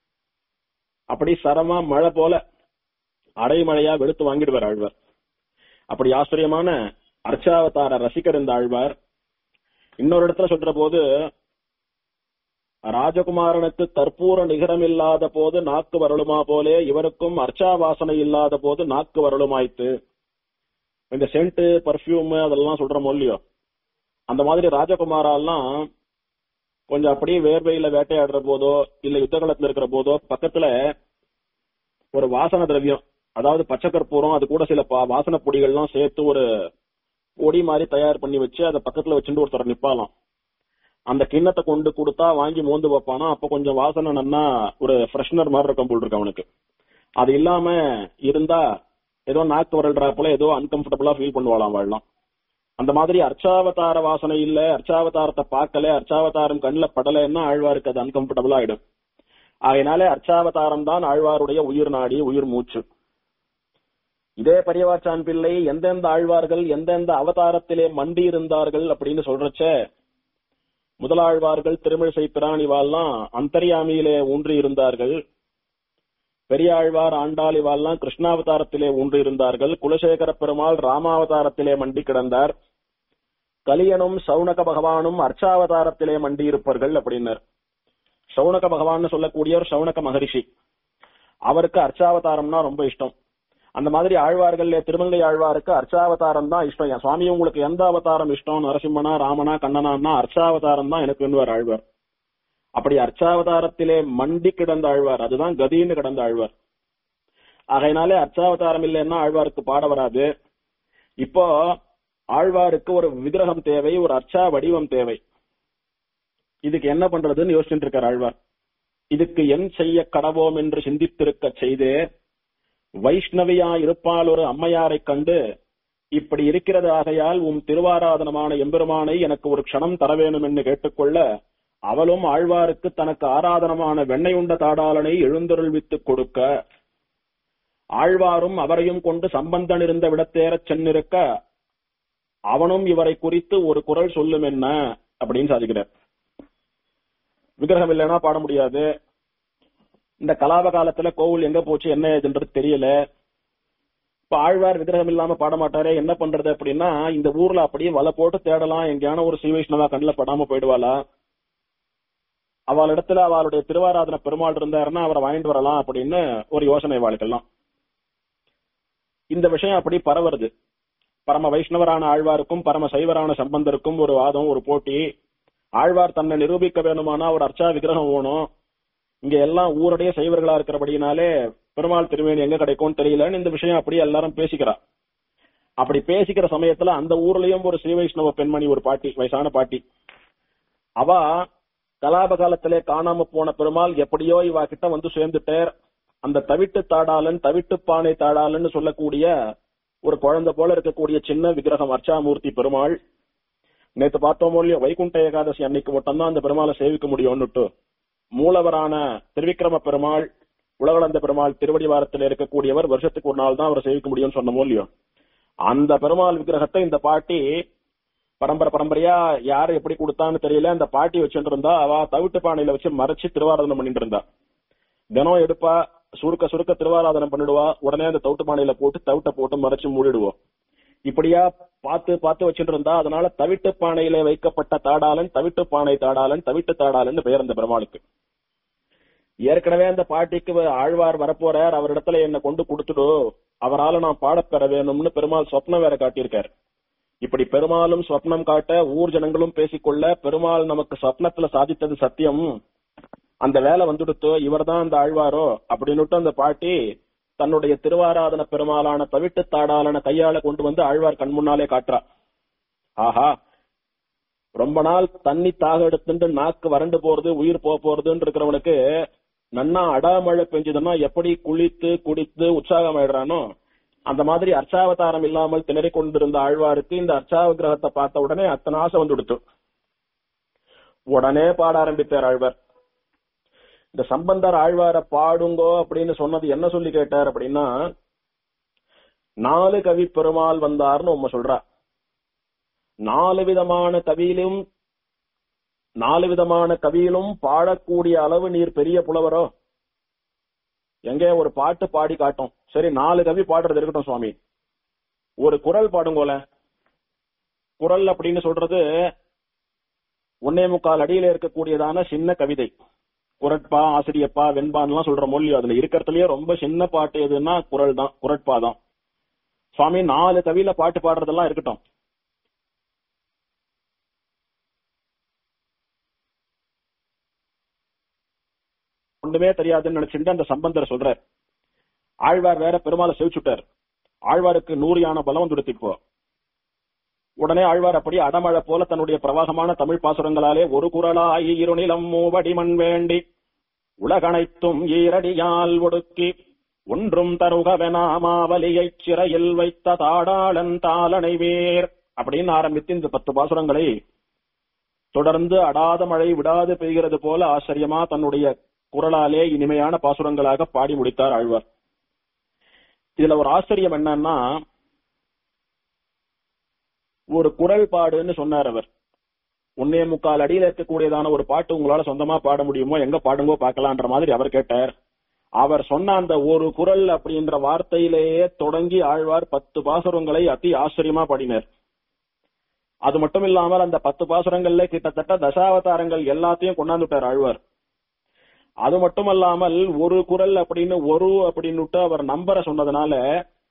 அப்படி சரமா மழை போல அடைமழையா வெளுத்து வாங்கிடுவார் ஆழ்வார் அப்படி ஆச்சரியமான அர்ச்சாவதார ரசிகர் இந்த ஆழ்வார் இன்னொரு இடத்துல சொல்ற போது ராஜகுமாரனுக்கு கற்பூர நிகரம் இல்லாத போது நாக்கு வரலுமா போலே இவருக்கும் அர்ச்சா வாசனை இல்லாத போது நாக்கு வரலுமாய்த்து இந்த சென்ட் பர்ஃபியூம் அதெல்லாம் சொல்றோமோ இல்லையோ அந்த மாதிரி ராஜகுமாரெல்லாம் கொஞ்சம் அப்படியே வேர்வையில வேட்டையாடுற போதோ இல்ல யுத்த காலத்துல இருக்கிற போதோ பக்கத்துல ஒரு வாசன திரவியம் அதாவது பச்சை கற்பூரம் அது கூட சில பா- வாசன பொடிகள்லாம் சேர்த்து ஒரு பொடி மாதிரி தயார் பண்ணி வச்சு அதை பக்கத்துல வச்சுட்டு ஒருத்தர் நிப்பாலாம் அந்த கிண்ணத்தை கொண்டு கொடுத்தா வாங்கி மோந்து வைப்பானா அப்ப கொஞ்சம் வாசனை நன்னா ஒரு ஃப்ரெஷ்னர் மாதிரி இருக்கும் போல் இருக்கு அவனுக்கு அது இல்லாம இருந்தா ஏதோ நாக்கு வரல்றா போல ஏதோ அன்கம்ஃபர்டபுளா ஃபீல் பண்ணுவாளாம் வாழலாம் அந்த மாதிரி அர்ச்சாவதார வாசனை இல்ல அர்ச்சாவதாரத்தை பார்க்கல அர்ச்சாவதாரம் கண்ணுல படலைன்னா ஆழ்வாருக்கு அது அன்கம்ஃபர்டபுள் ஆயிடும் ஆகையினாலே அர்ச்சாவதாரம் தான் ஆழ்வாருடைய உயிர் நாடி உயிர் மூச்சு இதே பரியவாச்சான் பிள்ளை எந்தெந்த ஆழ்வார்கள் எந்தெந்த அவதாரத்திலே மண்டி இருந்தார்கள் அப்படின்னு சொல்றச்ச முதலாழ்வார்கள் திருமிழிசை பிரான் இவாள்லாம் அந்தர்யாமியிலே ஊன்றி இருந்தார்கள் பெரியாழ்வார் ஆண்டாள் இவாள்லாம் கிருஷ்ணாவதாரத்திலே ஊன்றி இருந்தார்கள் குலசேகர பெருமாள் ராமாவதாரத்திலே மண்டி கிடந்தார் கலியனும் சௌனக பகவானும் அர்ச்சாவதாரத்திலே மண்டி இருப்பார்கள் அப்படின்னர் சௌனக பகவான் சொல்லக்கூடியவர் சௌனக மகரிஷி அவருக்கு அர்ச்சாவதாரம்னா ரொம்ப இஷ்டம் அந்த மாதிரி ஆழ்வார்கள் திருமங்கை ஆழ்வாருக்கு அர்ச்சாவதாரம் தான் இஷ்டம் என் சுவாமி உங்களுக்கு எந்த அவதாரம் இஷ்டம் நரசிம்மனா ராமனா கண்ணனான்னா அர்ச்சாவதாரம் தான் எனக்கு வேண்டுவார் ஆழ்வார் அப்படி அர்ச்சாவதாரத்திலே மண்டி கிடந்த ஆழ்வார் அதுதான் கதின்னு கிடந்த ஆழ்வார் ஆகையினாலே அர்ச்சாவதாரம் இல்லைன்னா ஆழ்வாருக்கு பாட வராது இப்போ ஆழ்வாருக்கு ஒரு விக்கிரகம் தேவை ஒரு அர்ச்சா வடிவம் தேவை இதுக்கு என்ன பண்றதுன்னு யோசிச்சுட்டு இருக்கார் ஆழ்வார் இதுக்கு என் செய்ய கடவோம் என்று சிந்தித்திருக்க செய்தே வைஷ்ணவியா இருப்பால் ஒரு அம்மையாரைக் கண்டு இப்படி இருக்கிறது ஆகையால் உம் திருவாராதனமான எம்பெருமானை எனக்கு ஒரு க்ஷணம் தர வேணும் என்று கேட்டுக்கொள்ள அவளும் ஆழ்வாருக்கு தனக்கு ஆராதனமான வெண்ணெய் உண்ட தாடாளனை எழுந்தருள்வித்துக் கொடுக்க ஆழ்வாரும் அவரையும் கொண்டு சம்பந்தன் இருந்த விடத்தேறச் சென்னிருக்க அவனும் இவரை குறித்து ஒரு குரல் சொல்லும் என்ன அப்படின்னு சாதிக்கிறார் விக்கிரகம் இல்லைன்னா பாட முடியாது இந்த கலாப காலத்துல கோவில் எங்க போச்சு என்ன ஏதுன்றது தெரியல இப்ப ஆழ்வார் விக்கிரகம் இல்லாம பாட மாட்டாரே என்ன பண்றது அப்படின்னா இந்த ஊர்ல அப்படியே வலை போட்டு தேடலாம் எங்கேயான ஒரு ஸ்ரீ வைஷ்ணவா கண்ணுல படாம போயிடுவாளா அவள் இடத்துல அவளுடைய திருவாராதன பெருமாள் இருந்தாருன்னா அவரை வாங்கிட்டு வரலாம் அப்படின்னு ஒரு யோசனை வாழ்க்கெல்லாம் இந்த விஷயம் அப்படி பரவுறது பரம வைஷ்ணவரான ஆழ்வாருக்கும் பரம சைவரான சம்பந்தருக்கும் ஒரு வாதம் ஒரு போட்டி ஆழ்வார் தன்னை நிரூபிக்க வேணுமானா ஒரு அர்ச்சா விக்கிரகம் வேணும் இங்க எல்லாம் ஊருடைய சைவர்களா இருக்கிறபடினாலே பெருமாள் திருமேனி எங்க கிடைக்கும்னு தெரியலன்னு இந்த விஷயம் அப்படியே எல்லாரும் பேசிக்கிறா அப்படி பேசிக்கிற சமயத்துல அந்த ஊர்லயும் ஒரு ஸ்ரீ வைஷ்ணவ பெண்மணி ஒரு பாட்டி வயசான பாட்டி அவ கலாப காலத்திலே காணாம போன பெருமாள் எப்படியோ இவா கிட்ட வந்து சேர்ந்துட்டார் அந்த தவிட்டு தாடாளன் தவிட்டு பானை தாடாளன்னு சொல்லக்கூடிய ஒரு குழந்தை போல இருக்கக்கூடிய சின்ன விக்கிரகம் அர்ச்சாமூர்த்தி பெருமாள் நேத்து பார்த்தோமோ இல்லையோ வைகுண்ட ஏகாதசி அன்னைக்கு மட்டும்தான் அந்த பெருமாளை சேவிக்க முடியும்னுட்டு மூலவரான திருவிக்கிரம பெருமாள் உலகளந்த பெருமாள் திருவடிவாரத்தில் இருக்கக்கூடியவர் வருஷத்துக்கு ஒரு நாள் தான் அவரை சேவிக்க முடியும்னு சொன்னமோ இல்லையோ அந்த பெருமாள் விக்கிரகத்தை இந்த பாட்டி பரம்பரை பரம்பரையா யாரு எப்படி கொடுத்தான்னு தெரியல அந்த பாட்டி வச்சுட்டு இருந்தா அவ தவிட்டு பானையில வச்சு மறைச்சு திருவாராதனம் பண்ணிட்டு இருந்தா தினம் எடுப்பா சுருக்க சுருக்க திருவாராதனம் பண்ணிடுவா உடனே அந்த தவிட்டு பானையில போட்டு தவிட்ட போட்டு மறைச்சு மூடிடுவோம் இப்படியா பார்த்து பார்த்து வச்சுட்டு இருந்தா அதனால தவிட்டு பானையில வைக்கப்பட்ட தாடாளன் தவிட்டு பானை தாடாளன் தவிட்டு தாடாளன் பெயர் அந்த பெருமாளுக்கு ஏற்கனவே அந்த பாட்டிக்கு ஆழ்வார் வரப்போறார் அவரிடத்துல என்ன கொண்டு கொடுத்துடு அவரால நான் பாடப்பெற வேணும்னு பெருமாள் சொப்னம் வேற காட்டியிருக்கார் இப்படி பெருமாளும் சொப்னம் காட்ட ஊர் ஜனங்களும் பேசிக்கொள்ள பெருமாள் நமக்கு சொப்னத்துல சாதித்தது சத்தியம் அந்த வேலை வந்துடுத்தோ இவர்தான் அந்த ஆழ்வாரோ அப்படின்னுட்டு அந்த பாட்டி தன்னுடைய திருவாராதன பெருமாளான தவிட்டு தாடாளன கையால கொண்டு வந்து ஆழ்வார் கண் முன்னாலே காட்டுறா ஆஹா ரொம்ப நாள் தண்ணி தாக எடுத்துட்டு நாக்கு வறண்டு போறது உயிர் போக போறதுன்னு இருக்கிறவனுக்கு நன்னா அடாமழை பெஞ்சதுன்னா எப்படி குளித்து குடித்து உற்சாகம் ஆயிடுறானோ அந்த மாதிரி அர்ச்சாவதாரம் இல்லாமல் திணறிக் கொண்டிருந்த ஆழ்வாருக்கு இந்த அர்ச்சாவ கிரகத்தை பார்த்த உடனே அத்தனை ஆசை வந்து கொடுத்து உடனே பாட ஆரம்பித்தார் ஆழ்வார் இந்த சம்பந்தர் ஆழ்வார பாடுங்கோ அப்படின்னு சொன்னது என்ன சொல்லி கேட்டார் அப்படின்னா நாலு கவி பெருமாள் வந்தார்னு உண்மை சொல்றா நாலு விதமான கவியிலும் நாலு விதமான கவியிலும் பாடக்கூடிய அளவு நீர் பெரிய புலவரோ எங்க ஒரு பாட்டு பாடி காட்டும் சரி நாலு கவி பாடுறது இருக்கட்டும் சுவாமி ஒரு குரல் பாடுங்கோல குரல் அப்படின்னு சொல்றது ஒன்னே முக்கால் அடியில இருக்கக்கூடியதான சின்ன கவிதை குரட்பா ஆசிரியப்பா வெண்பான்லாம் சொல்ற மொழி அதுல இருக்கிறதுலயே ரொம்ப சின்ன பாட்டு எதுன்னா குரல் தான் குரட்பா தான் சுவாமி நாலு கவியில பாட்டு பாடுறதெல்லாம் இருக்கட்டும் ஒன்றுமே தெரியாதுன்னு நினைச்சுட்டு அந்த சம்பந்தர் சொல்றார் ஆழ்வார் வேற பெருமாளை செவிச்சுட்டார் ஆழ்வாருக்கு நூறு யான பலம் வந்துடுத்து இப்போ உடனே ஆழ்வார் அப்படியே அடமழை போல தன்னுடைய பிரவாகமான தமிழ் பாசுரங்களாலே ஒரு குரலாய் இருநிலம் மூவடி மண் வேண்டி உலகனைத்தும் ஈரடியால் ஒடுக்கி ஒன்றும் தருகவெனாமாவலியைச் சிறையில் வைத்த தாடாளன் தாளனை வேர் அப்படின்னு ஆரம்பித்து இந்த பத்து பாசுரங்களை தொடர்ந்து அடாத மழை விடாது பெய்கிறது போல ஆச்சரியமா தன்னுடைய குரலாலே இனிமையான பாசுரங்களாக பாடி முடித்தார் ஆழ்வார் இதுல ஒரு ஆச்சரியம் என்னன்னா ஒரு குரல் பாடுன்னு சொன்னார் அவர் ஒன்னே முக்கால் அடியில இருக்கக்கூடியதான ஒரு பாட்டு உங்களால சொந்தமா பாட முடியுமோ எங்க பாடுங்கோ பார்க்கலான்ற மாதிரி அவர் கேட்டார் அவர் சொன்ன அந்த ஒரு குரல் அப்படின்ற வார்த்தையிலேயே தொடங்கி ஆழ்வார் பத்து பாசுரங்களை அதி ஆச்சரியமா பாடினார் அது மட்டும் இல்லாமல் அந்த பத்து பாசுரங்கள்ல கிட்டத்தட்ட தசாவதாரங்கள் எல்லாத்தையும் கொண்டாந்துட்டார் ஆழ்வார் அது மட்டுமல்லாமல் ஒரு குரல் அப்படின்னு ஒரு அப்படின்னுட்டு அவர் நம்பரை சொன்னதுனால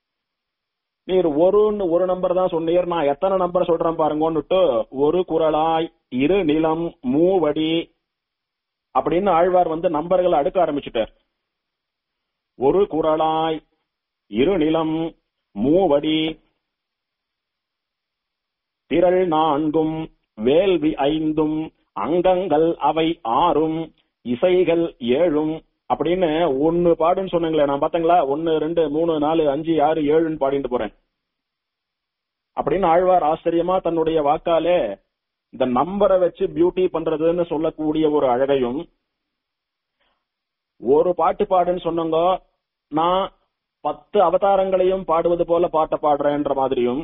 நீர் ஒருன்னு ஒரு நம்பர் தான் சொன்னீர் நான் எத்தனை நம்பர் சொல்றேன் பாருங்கன்னுட்டு ஒரு குரலாய் இரு நிலம் மூவடி அப்படின்னு ஆழ்வார் வந்து நம்பர்களை அடுக்க ஆரம்பிச்சுட்டார் ஒரு குரலாய் இரு நிலம் மூவடி திரள் நான்கும் வேள்வி ஐந்தும் அங்கங்கள் அவை ஆறும் இசைகள் ஏழும் அப்படின்னு ஒன்னு பாடுன்னு சொன்னீங்களே நான் பாத்தீங்களா ஒன்னு ரெண்டு மூணு நாலு அஞ்சு ஆறு ஏழுன்னு பாடிட்டு போறேன் அப்படின்னு ஆழ்வார் ஆச்சரியமா தன்னுடைய வாக்காலே இந்த நம்பரை வச்சு பியூட்டி பண்றதுன்னு சொல்லக்கூடிய ஒரு அழகையும் ஒரு பாட்டு பாடுன்னு சொன்னங்க நான் பத்து அவதாரங்களையும் பாடுவது போல பாட்டை பாடுறேன்ற மாதிரியும்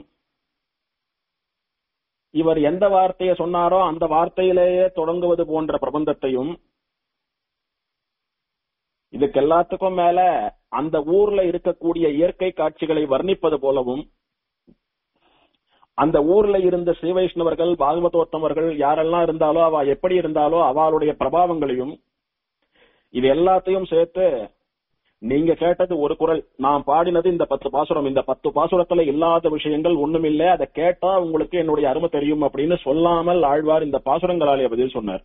இவர் எந்த வார்த்தையை சொன்னாரோ அந்த வார்த்தையிலேயே தொடங்குவது போன்ற பிரபந்தத்தையும் இதுக்கு எல்லாத்துக்கும் மேல அந்த ஊர்ல இருக்கக்கூடிய இயற்கை காட்சிகளை வர்ணிப்பது போலவும் அந்த ஊர்ல இருந்த ஸ்ரீ வைஷ்ணவர்கள் பாகவதோத்தமர்கள் யாரெல்லாம் இருந்தாலோ அவ எப்படி இருந்தாலோ அவளுடைய பிரபாவங்களையும் இது எல்லாத்தையும் சேர்த்து நீங்க கேட்டது ஒரு குரல் நான் பாடினது இந்த பத்து பாசுரம் இந்த பத்து பாசுரத்துல இல்லாத விஷயங்கள் ஒண்ணுமில்ல அதை கேட்டா உங்களுக்கு என்னுடைய அருமை தெரியும் அப்படின்னு சொல்லாமல் ஆழ்வார் இந்த பாசுரங்களாலே பதில் சொன்னார்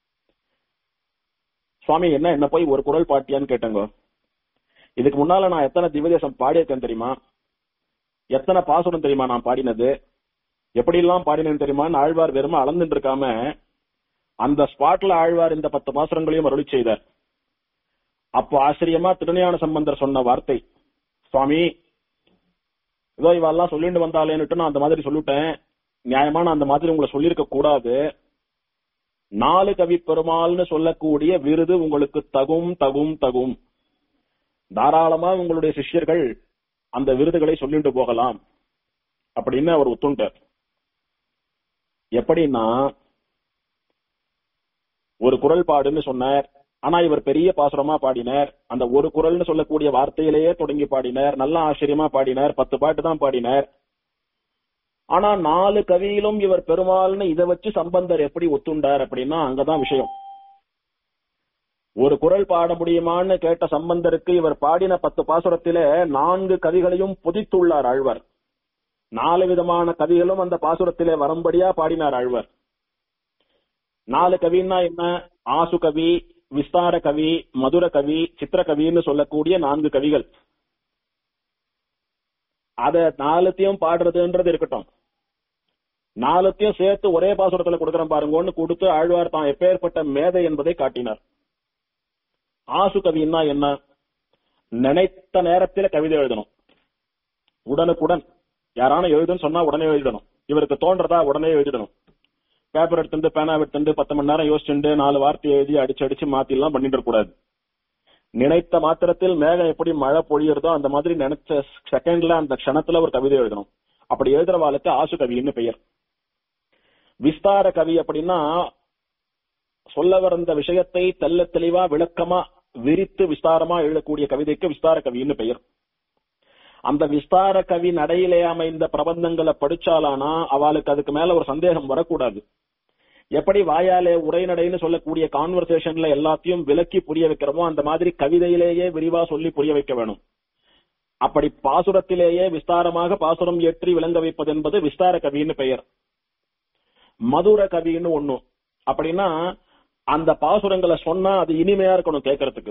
சுவாமி என்ன என்ன போய் ஒரு குரல் பாட்டியான்னு கேட்டங்க இதுக்கு முன்னால நான் எத்தனை திவ்யதேசம் பாடியிருக்கேன் தெரியுமா எத்தனை பாசுரம் தெரியுமா நான் பாடினது எப்படி எல்லாம் பாடினேன்னு தெரியுமான்னு ஆழ்வார் வெறும அளந்துட்டு இருக்காம அந்த ஸ்பாட்ல ஆழ்வார் இந்த பத்து பாசுரங்களையும் அருளி செய்தார் அப்போ ஆச்சரியமா திருஞான சம்பந்தர் சொன்ன வார்த்தை சுவாமி ஏதோ இவெல்லாம் சொல்லிட்டு வந்தாலேன்னுட்டு நான் அந்த மாதிரி சொல்லிட்டேன் நியாயமா நான் அந்த மாதிரி உங்களை சொல்லியிருக்க கூடாது நாலு கவி பெருமாள்னு சொல்லக்கூடிய விருது உங்களுக்கு தகும் தகும் தகும் தாராளமா உங்களுடைய சிஷ்யர்கள் அந்த விருதுகளை சொல்லிட்டு போகலாம் அப்படின்னு அவர் ஒத்துண்டார் எப்படின்னா ஒரு குரல் பாடுன்னு சொன்னார் ஆனா இவர் பெரிய பாசுரமா பாடினார் அந்த ஒரு குரல்னு சொல்லக்கூடிய வார்த்தையிலேயே தொடங்கி பாடினார் நல்ல ஆச்சரியமா பாடினார் பத்து பாட்டு தான் பாடினார் ஆனா நாலு கவியிலும் இவர் பெருமாள்னு இதை வச்சு சம்பந்தர் எப்படி ஒத்துண்டார் அப்படின்னா அங்கதான் விஷயம் ஒரு குரல் பாட முடியுமான்னு கேட்ட சம்பந்தருக்கு இவர் பாடின பத்து பாசுரத்திலே நான்கு கவிகளையும் புதித்துள்ளார் ஆழ்வார் நாலு விதமான கவிகளும் அந்த பாசுரத்திலே வரும்படியா பாடினார் ஆழ்வார் நாலு கவின்னா என்ன ஆசு கவி விஸ்தார கவி மதுர கவி சித்திர கவின்னு சொல்லக்கூடிய நான்கு கவிகள் அத நாலுத்தையும் பாடுறதுன்றது இருக்கட்டும் நாலுத்தையும் சேர்த்து ஒரே பாசுரத்துல கொடுக்கறேன் பாருங்கன்னு கொடுத்து ஆழ்வார் தான் எப்பேற்பட்ட மேதை என்பதை காட்டினார் ஆசு கவின்னா என்ன நினைத்த நேரத்தில கவிதை எழுதணும் உடனுக்குடன் யாரான எழுதுன்னு சொன்னா உடனே எழுதணும் இவருக்கு தோன்றதா உடனே எழுதிடணும் பேப்பர் எடுத்துட்டு பேனா எடுத்துட்டு பத்து மணி நேரம் யோசிச்சுட்டு நாலு வார்த்தை எழுதி அடிச்சு அடிச்சு மாத்தி எல்லாம் பண்ணிட்டு கூடாது நினைத்த மாத்திரத்தில் மேகம் எப்படி மழை பொழியறதோ அந்த மாதிரி நினைச்ச செகண்ட்ல அந்த க்ஷணத்துல ஒரு கவிதை எழுதணும் அப்படி எழுதுறவாளுக்கு ஆசு கவின்னு பெயர் விஸ்தார கவி அப்படின்னா சொல்ல வந்த விஷயத்தை தெல்ல தெளிவா விளக்கமா விரித்து விஸ்தாரமா எழுதக்கூடிய கவிதைக்கு விஸ்தார கவின்னு பெயர் அந்த விஸ்தார கவி நடையிலே அமைந்த பிரபந்தங்களை படிச்சாலானா அவளுக்கு அதுக்கு மேல ஒரு சந்தேகம் வரக்கூடாது எப்படி வாயாலே உரைநடைன்னு சொல்லக்கூடிய கான்வர்சேஷன்ல எல்லாத்தையும் விலக்கி புரிய வைக்கிறோமோ அந்த மாதிரி கவிதையிலேயே விரிவா சொல்லி புரிய வைக்க வேணும் அப்படி பாசுரத்திலேயே விஸ்தாரமாக பாசுரம் ஏற்றி விளங்க வைப்பது என்பது விஸ்தார கவின்னு பெயர் மதுர கவின்னு ஒண்ணு அப்படின்னா அந்த பாசுரங்களை சொன்னா அது இனிமையா இருக்கணும் கேட்கறதுக்கு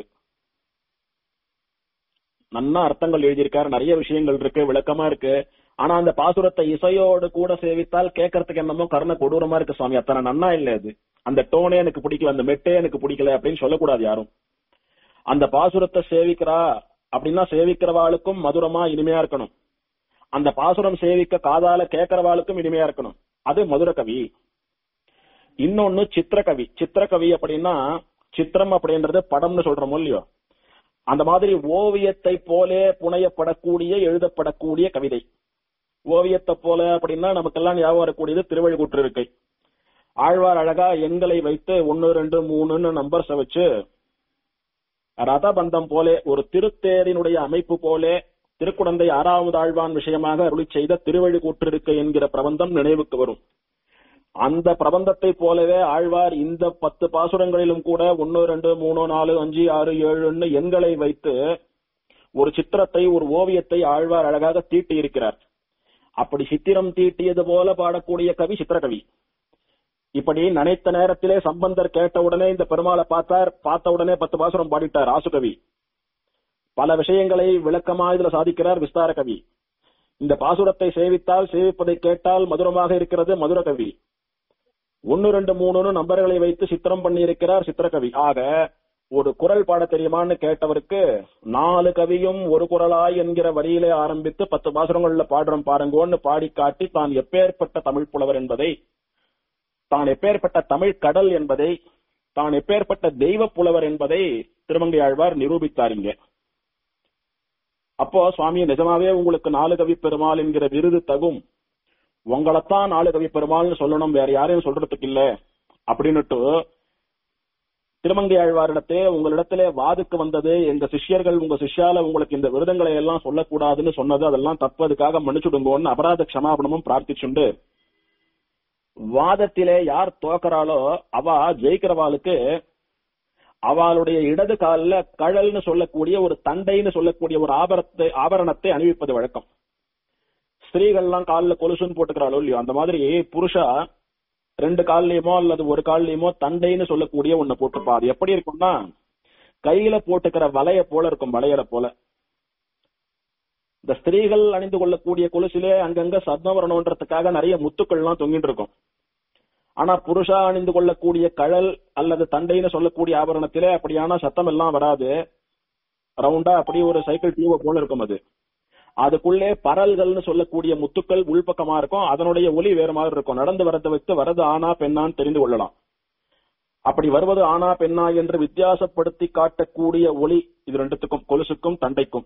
நன்னா அர்த்தங்கள் எழுதியிருக்காரு நிறைய விஷயங்கள் இருக்கு விளக்கமா இருக்கு ஆனா அந்த பாசுரத்தை இசையோடு கூட சேவித்தால் கேட்கறதுக்கு என்னமோ கருணை கொடூரமா இருக்கு சுவாமி அத்தனை நன்னா இல்ல அது அந்த டோனே எனக்கு பிடிக்கல அந்த மெட்டே எனக்கு பிடிக்கல அப்படின்னு சொல்லக்கூடாது யாரும் அந்த பாசுரத்தை சேவிக்கிறா அப்படின்னா சேவிக்கிறவாளுக்கும் மதுரமா இனிமையா இருக்கணும் அந்த பாசுரம் சேவிக்க காதால கேட்கறவாளுக்கும் இனிமையா இருக்கணும் அது மதுர கவி இன்னொன்னு சித்திரகவி சித்திரகவி அப்படின்னா சித்திரம் அப்படின்றது படம்னு சொல்றோமோ இல்லையோ அந்த மாதிரி ஓவியத்தை போலே புனையப்படக்கூடிய எழுதப்படக்கூடிய கவிதை ஓவியத்தை போல அப்படின்னா நமக்கெல்லாம் ஞாபகம் வரக்கூடியது திருவள்ளுக்கூற்று இருக்கை ஆழ்வார் அழகா எண்களை வைத்து ஒன்னு ரெண்டு மூணுன்னு நம்பர்ஸ வச்சு ரதபந்தம் போலே ஒரு திருத்தேரினுடைய அமைப்பு போலே திருக்குடந்தை ஆறாவது ஆழ்வான் விஷயமாக அருளி செய்த திருவள்ளுக்கூற்று இருக்கை என்கிற பிரபந்தம் நினைவுக்கு வரும் அந்த பிரபந்தத்தை போலவே ஆழ்வார் இந்த பத்து பாசுரங்களிலும் கூட ஒன்னு ரெண்டு மூணு நாலு அஞ்சு ஆறு ஏழுன்னு எண்களை வைத்து ஒரு சித்திரத்தை ஒரு ஓவியத்தை ஆழ்வார் அழகாக தீட்டி இருக்கிறார் அப்படி சித்திரம் தீட்டியது போல பாடக்கூடிய கவி சித்திரகவி இப்படி நினைத்த நேரத்திலே சம்பந்தர் கேட்ட உடனே இந்த பெருமாளை பார்த்தார் பார்த்த உடனே பத்து பாசுரம் பாடிட்டார் ஆசுகவி பல விஷயங்களை விளக்கமா இதுல சாதிக்கிறார் விஸ்தார கவி இந்த பாசுரத்தை சேவித்தால் சேவிப்பதை கேட்டால் மதுரமாக இருக்கிறது மதுர கவி ஒன்னு ரெண்டு மூணுன்னு நம்பர்களை வைத்து சித்திரம் பண்ணி இருக்கிறார் சித்திரகவி ஆக ஒரு குரல் பாட தெரியுமான்னு கேட்டவருக்கு நாலு கவியும் ஒரு குரலாய் என்கிற வரியிலே ஆரம்பித்து பத்து பாசுரங்கள்ல பாடுறோம் பாருங்கோன்னு பாடி காட்டி தான் எப்பேற்பட்ட தமிழ் புலவர் என்பதை தான் எப்பேற்பட்ட தமிழ் கடல் என்பதை தான் எப்பேற்பட்ட தெய்வ புலவர் என்பதை திருமங்கை ஆழ்வார் நிரூபித்தார் இங்க அப்போ சுவாமி நிஜமாவே உங்களுக்கு நாலு கவி பெருமாள் என்கிற விருது தகும் உங்களைத்தான் நாலு கவி பெருமாள்னு சொல்லணும் வேற யாரையும் சொல்றதுக்கு இல்ல அப்படின்னுட்டு திருமங்கை ஆழ்வாரிடத்தே உங்களிடத்திலே வாதுக்கு வந்தது எங்க சிஷ்யர்கள் உங்க சிஷ்யால உங்களுக்கு இந்த விருதங்களை எல்லாம் சொல்லக்கூடாதுன்னு சொன்னது அதெல்லாம் தப்பு அதுக்காக மன்னிச்சுடுங்கோன்னு அபராத க்ஷமாபணமும் பிரார்த்திச்சுண்டு வாதத்திலே யார் தோக்கறாளோ அவ ஜெயிக்கிறவாளுக்கு அவளுடைய இடது கால்ல கழல்னு சொல்லக்கூடிய ஒரு தண்டைன்னு சொல்லக்கூடிய ஒரு ஆபரத்தை ஆபரணத்தை அணிவிப்பது வழக்கம் ஸ்திரீகள்லாம் காலில் கொலுசுன்னு போட்டுக்கிறாளோ இல்லையோ அந்த மாதிரி புருஷா ரெண்டு கால்லயுமோ அல்லது ஒரு கால்லயுமோ தண்டைன்னு சொல்லக்கூடிய ஒண்ணு போட்டுப்பா அது எப்படி இருக்கும்னா கையில போட்டுக்கிற வலைய போல இருக்கும் வளையல போல இந்த ஸ்திரீகள் அணிந்து கொள்ளக்கூடிய கொலுசிலே அங்கங்க சத்தம் வரணுன்றதுக்காக நிறைய முத்துக்கள்லாம் தொங்கிட்டு இருக்கும் ஆனா புருஷா அணிந்து கொள்ளக்கூடிய கழல் அல்லது தண்டைன்னு சொல்லக்கூடிய ஆபரணத்திலே அப்படியான சத்தம் எல்லாம் வராது ரவுண்டா அப்படி ஒரு சைக்கிள் டியூப போல இருக்கும் அது அதுக்குள்ளே பரல்கள்னு சொல்லக்கூடிய முத்துக்கள் உள்பக்கமா இருக்கும் அதனுடைய ஒலி வேற மாதிரி இருக்கும் நடந்து வரதை வைத்து வரது ஆனா பெண்ணான்னு தெரிந்து கொள்ளலாம் அப்படி வருவது ஆனா பெண்ணா என்று வித்தியாசப்படுத்தி காட்டக்கூடிய ஒலி இது ரெண்டுத்துக்கும் கொலுசுக்கும் தண்டைக்கும்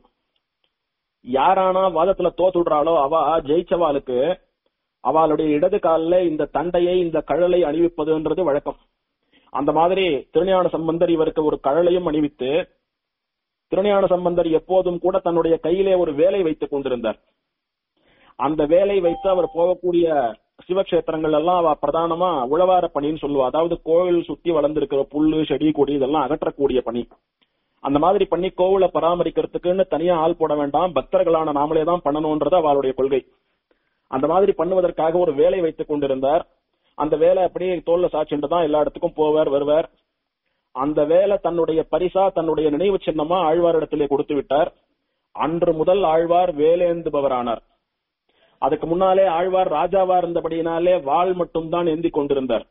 யாரானா வாதத்துல தோத்துடுறாளோ அவ ஜெயிச்சவாளுக்கு அவளுடைய இடது காலில் இந்த தண்டையை இந்த கழலை அணிவிப்பதுன்றது வழக்கம் அந்த மாதிரி திருஞான சம்பந்தர் இவருக்கு ஒரு கழலையும் அணிவித்து திருஞான சம்பந்தர் எப்போதும் கூட தன்னுடைய கையிலே ஒரு வேலை வைத்துக் கொண்டிருந்தார் அந்த வேலை வைத்து அவர் போகக்கூடிய சிவக்ஷேத்திரங்கள் எல்லாம் அவ பிரதானமா உழவார பணின்னு சொல்லுவா அதாவது கோவில் சுத்தி வளர்ந்திருக்கிற புல்லு செடி கொடி இதெல்லாம் அகற்றக்கூடிய பணி அந்த மாதிரி பண்ணி கோவிலை பராமரிக்கிறதுக்குன்னு தனியா ஆள் போட வேண்டாம் பக்தர்களான நாமளே தான் பண்ணணும்ன்றது அவளுடைய கொள்கை அந்த மாதிரி பண்ணுவதற்காக ஒரு வேலை வைத்துக் கொண்டிருந்தார் அந்த வேலை அப்படியே தோல்ல சாட்சிட்டு தான் எல்லா இடத்துக்கும் போவார் வருவார் அந்த வேலை தன்னுடைய பரிசா தன்னுடைய நினைவு சின்னமா ஆழ்வாரிடத்திலே கொடுத்து விட்டார் அன்று முதல் ஆழ்வார் வேலேந்துபவரானார் அதுக்கு முன்னாலே ஆழ்வார் ராஜாவா இருந்தபடியினாலே வாள் மட்டும்தான் ஏந்தி கொண்டிருந்தார்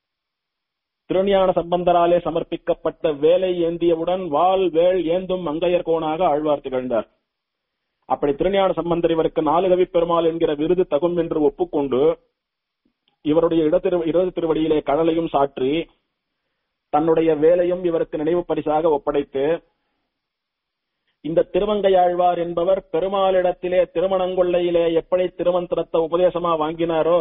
திருஞான சம்பந்தராலே சமர்ப்பிக்கப்பட்ட வேலை ஏந்தியவுடன் வாள் வேல் ஏந்தும் மங்கையர் கோணாக ஆழ்வார் திகழ்ந்தார் அப்படி திருஞான சம்பந்தர் இவருக்கு நாலு கவி பெருமாள் என்கிற விருது தகும் என்று ஒப்புக்கொண்டு இவருடைய இடத்திரு இடது திருவடியிலே கடலையும் சாற்றி தன்னுடைய வேலையும் இவருக்கு நினைவு பரிசாக ஒப்படைத்து இந்த திருமங்கையாழ்வார் என்பவர் பெருமாளிடத்திலே திருமணங்கொள்ளையிலே எப்படி திருமந்திரத்தை உபதேசமா வாங்கினாரோ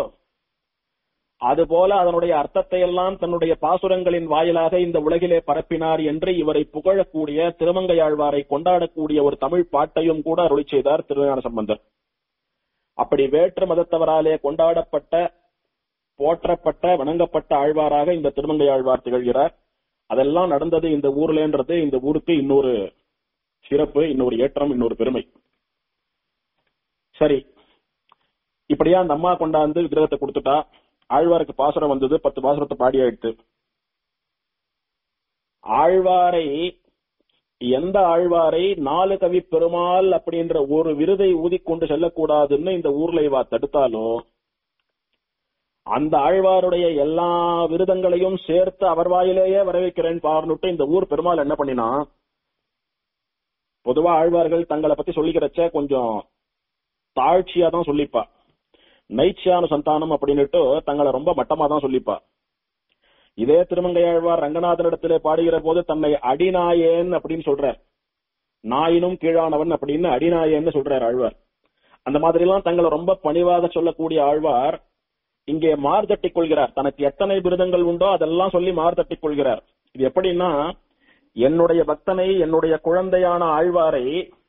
அதுபோல அதனுடைய அர்த்தத்தை எல்லாம் தன்னுடைய பாசுரங்களின் வாயிலாக இந்த உலகிலே பரப்பினார் என்று இவரை புகழக்கூடிய திருமங்கையாழ்வாரை கொண்டாடக்கூடிய ஒரு தமிழ் பாட்டையும் கூட அருளி செய்தார் திருஞான சம்பந்தர் அப்படி வேற்று மதத்தவராலே கொண்டாடப்பட்ட போற்றப்பட்ட வணங்கப்பட்ட ஆழ்வாராக இந்த திருமங்கை ஆழ்வார் திகழ்கிறார் அதெல்லாம் நடந்தது இந்த ஊர்லன்றது இந்த ஊருக்கு இன்னொரு சிறப்பு இன்னொரு ஏற்றம் இன்னொரு பெருமை சரி இப்படியா அந்த அம்மா கொண்டாந்து விக்கிரகத்தை கொடுத்துட்டா ஆழ்வாருக்கு பாசுரம் வந்தது பத்து பாசுரத்தை பாடி ஆயிடுத்து ஆழ்வாரை எந்த ஆழ்வாரை நாலு கவி பெருமாள் அப்படின்ற ஒரு விருதை ஊதிக்கொண்டு செல்லக்கூடாதுன்னு இந்த ஊர்ல இவா தடுத்தாலோ அந்த ஆழ்வாருடைய எல்லா விருதங்களையும் சேர்த்து அவர் வாயிலேயே வரவேற்கிறேன் பார்னுட்டு இந்த ஊர் பெருமாள் என்ன பண்ணினா பொதுவா ஆழ்வார்கள் தங்களை பத்தி சொல்லிக்கிறச்ச கொஞ்சம் தாழ்ச்சியா தான் சொல்லிப்பா நைச்சியான சந்தானம் அப்படின்னுட்டு தங்களை ரொம்ப மட்டமா தான் சொல்லிப்பா இதே திருமங்கையாழ்வார் ரங்கநாதனிடத்திலே பாடுகிற போது தன்னை அடிநாயேன் அப்படின்னு சொல்றார் நாயினும் கீழானவன் அப்படின்னு அடிநாயேன்னு சொல்றார் ஆழ்வார் அந்த மாதிரி எல்லாம் தங்களை ரொம்ப பணிவாக சொல்லக்கூடிய ஆழ்வார் இங்கே மார்தட்டிக் கொள்கிறார் தனக்கு எத்தனை விருதங்கள் உண்டோ அதெல்லாம் சொல்லி மார்தட்டிக் கொள்கிறார் இது எப்படின்னா என்னுடைய பக்தனை என்னுடைய குழந்தையான ஆழ்வாரை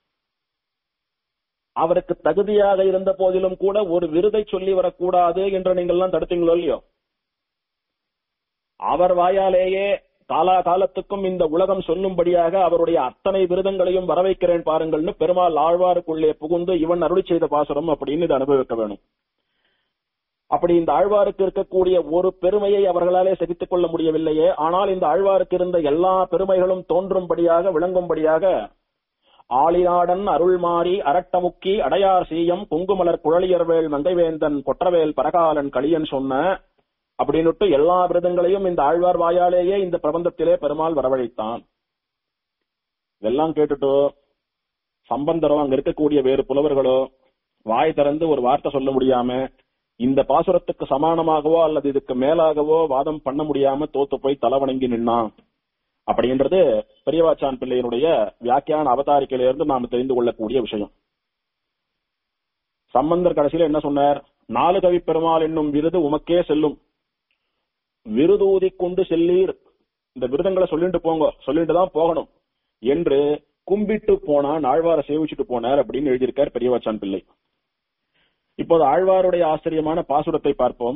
அவருக்கு தகுதியாக இருந்த போதிலும் கூட ஒரு விருதை சொல்லி வரக்கூடாது என்று நீங்கள் எல்லாம் தடுத்தீங்களோ இல்லையோ அவர் வாயாலேயே காலா காலத்துக்கும் இந்த உலகம் சொல்லும்படியாக அவருடைய அத்தனை விருதங்களையும் வரவைக்கிறேன் பாருங்கள்னு பெருமாள் ஆழ்வாருக்குள்ளே புகுந்து இவன் அருளி செய்த பாசுரம் அப்படின்னு இதை அனுபவிக்க வேணும் அப்படி இந்த ஆழ்வாருக்கு இருக்கக்கூடிய ஒரு பெருமையை அவர்களாலே சகித்துக் கொள்ள முடியவில்லையே ஆனால் இந்த ஆழ்வாருக்கு இருந்த எல்லா பெருமைகளும் தோன்றும்படியாக விளங்கும்படியாக ஆளிநாடன் அருள்மாரி அரட்டமுக்கி அடையார் சீயம் குங்குமலர் குழலியர்வேல் மங்கைவேந்தன் கொற்றவேல் பரகாலன் களியன் சொன்ன அப்படின்னுட்டு எல்லா விரதங்களையும் இந்த ஆழ்வார் வாயாலேயே இந்த பிரபந்தத்திலே பெருமாள் வரவழைத்தான் இதெல்லாம் கேட்டுட்டோ சம்பந்தரோ அங்க இருக்கக்கூடிய வேறு புலவர்களோ வாய் திறந்து ஒரு வார்த்தை சொல்ல முடியாம இந்த பாசுரத்துக்கு சமானமாகவோ அல்லது இதுக்கு மேலாகவோ வாதம் பண்ண முடியாம தோத்து போய் தலைவணங்கி நின்னான் அப்படின்றது பெரியவாச்சான் பிள்ளையினுடைய வியாக்கியான அவதாரிக்கையிலிருந்து நாம் தெரிந்து கொள்ளக்கூடிய விஷயம் சம்பந்தர் கடைசியில என்ன சொன்னார் நாலு கவி பெருமாள் என்னும் விருது உமக்கே செல்லும் விருதூதி கொண்டு செல்லீர் இந்த விருதங்களை சொல்லிட்டு போங்க சொல்லிட்டு தான் போகணும் என்று கும்பிட்டு போனான் ஆழ்வாரை சேவிச்சுட்டு போனார் அப்படின்னு எழுதியிருக்கார் பெரியவாச்சான் பிள்ளை இப்போது ஆழ்வாருடைய ஆச்சரியமான பாசுரத்தை பார்ப்போம்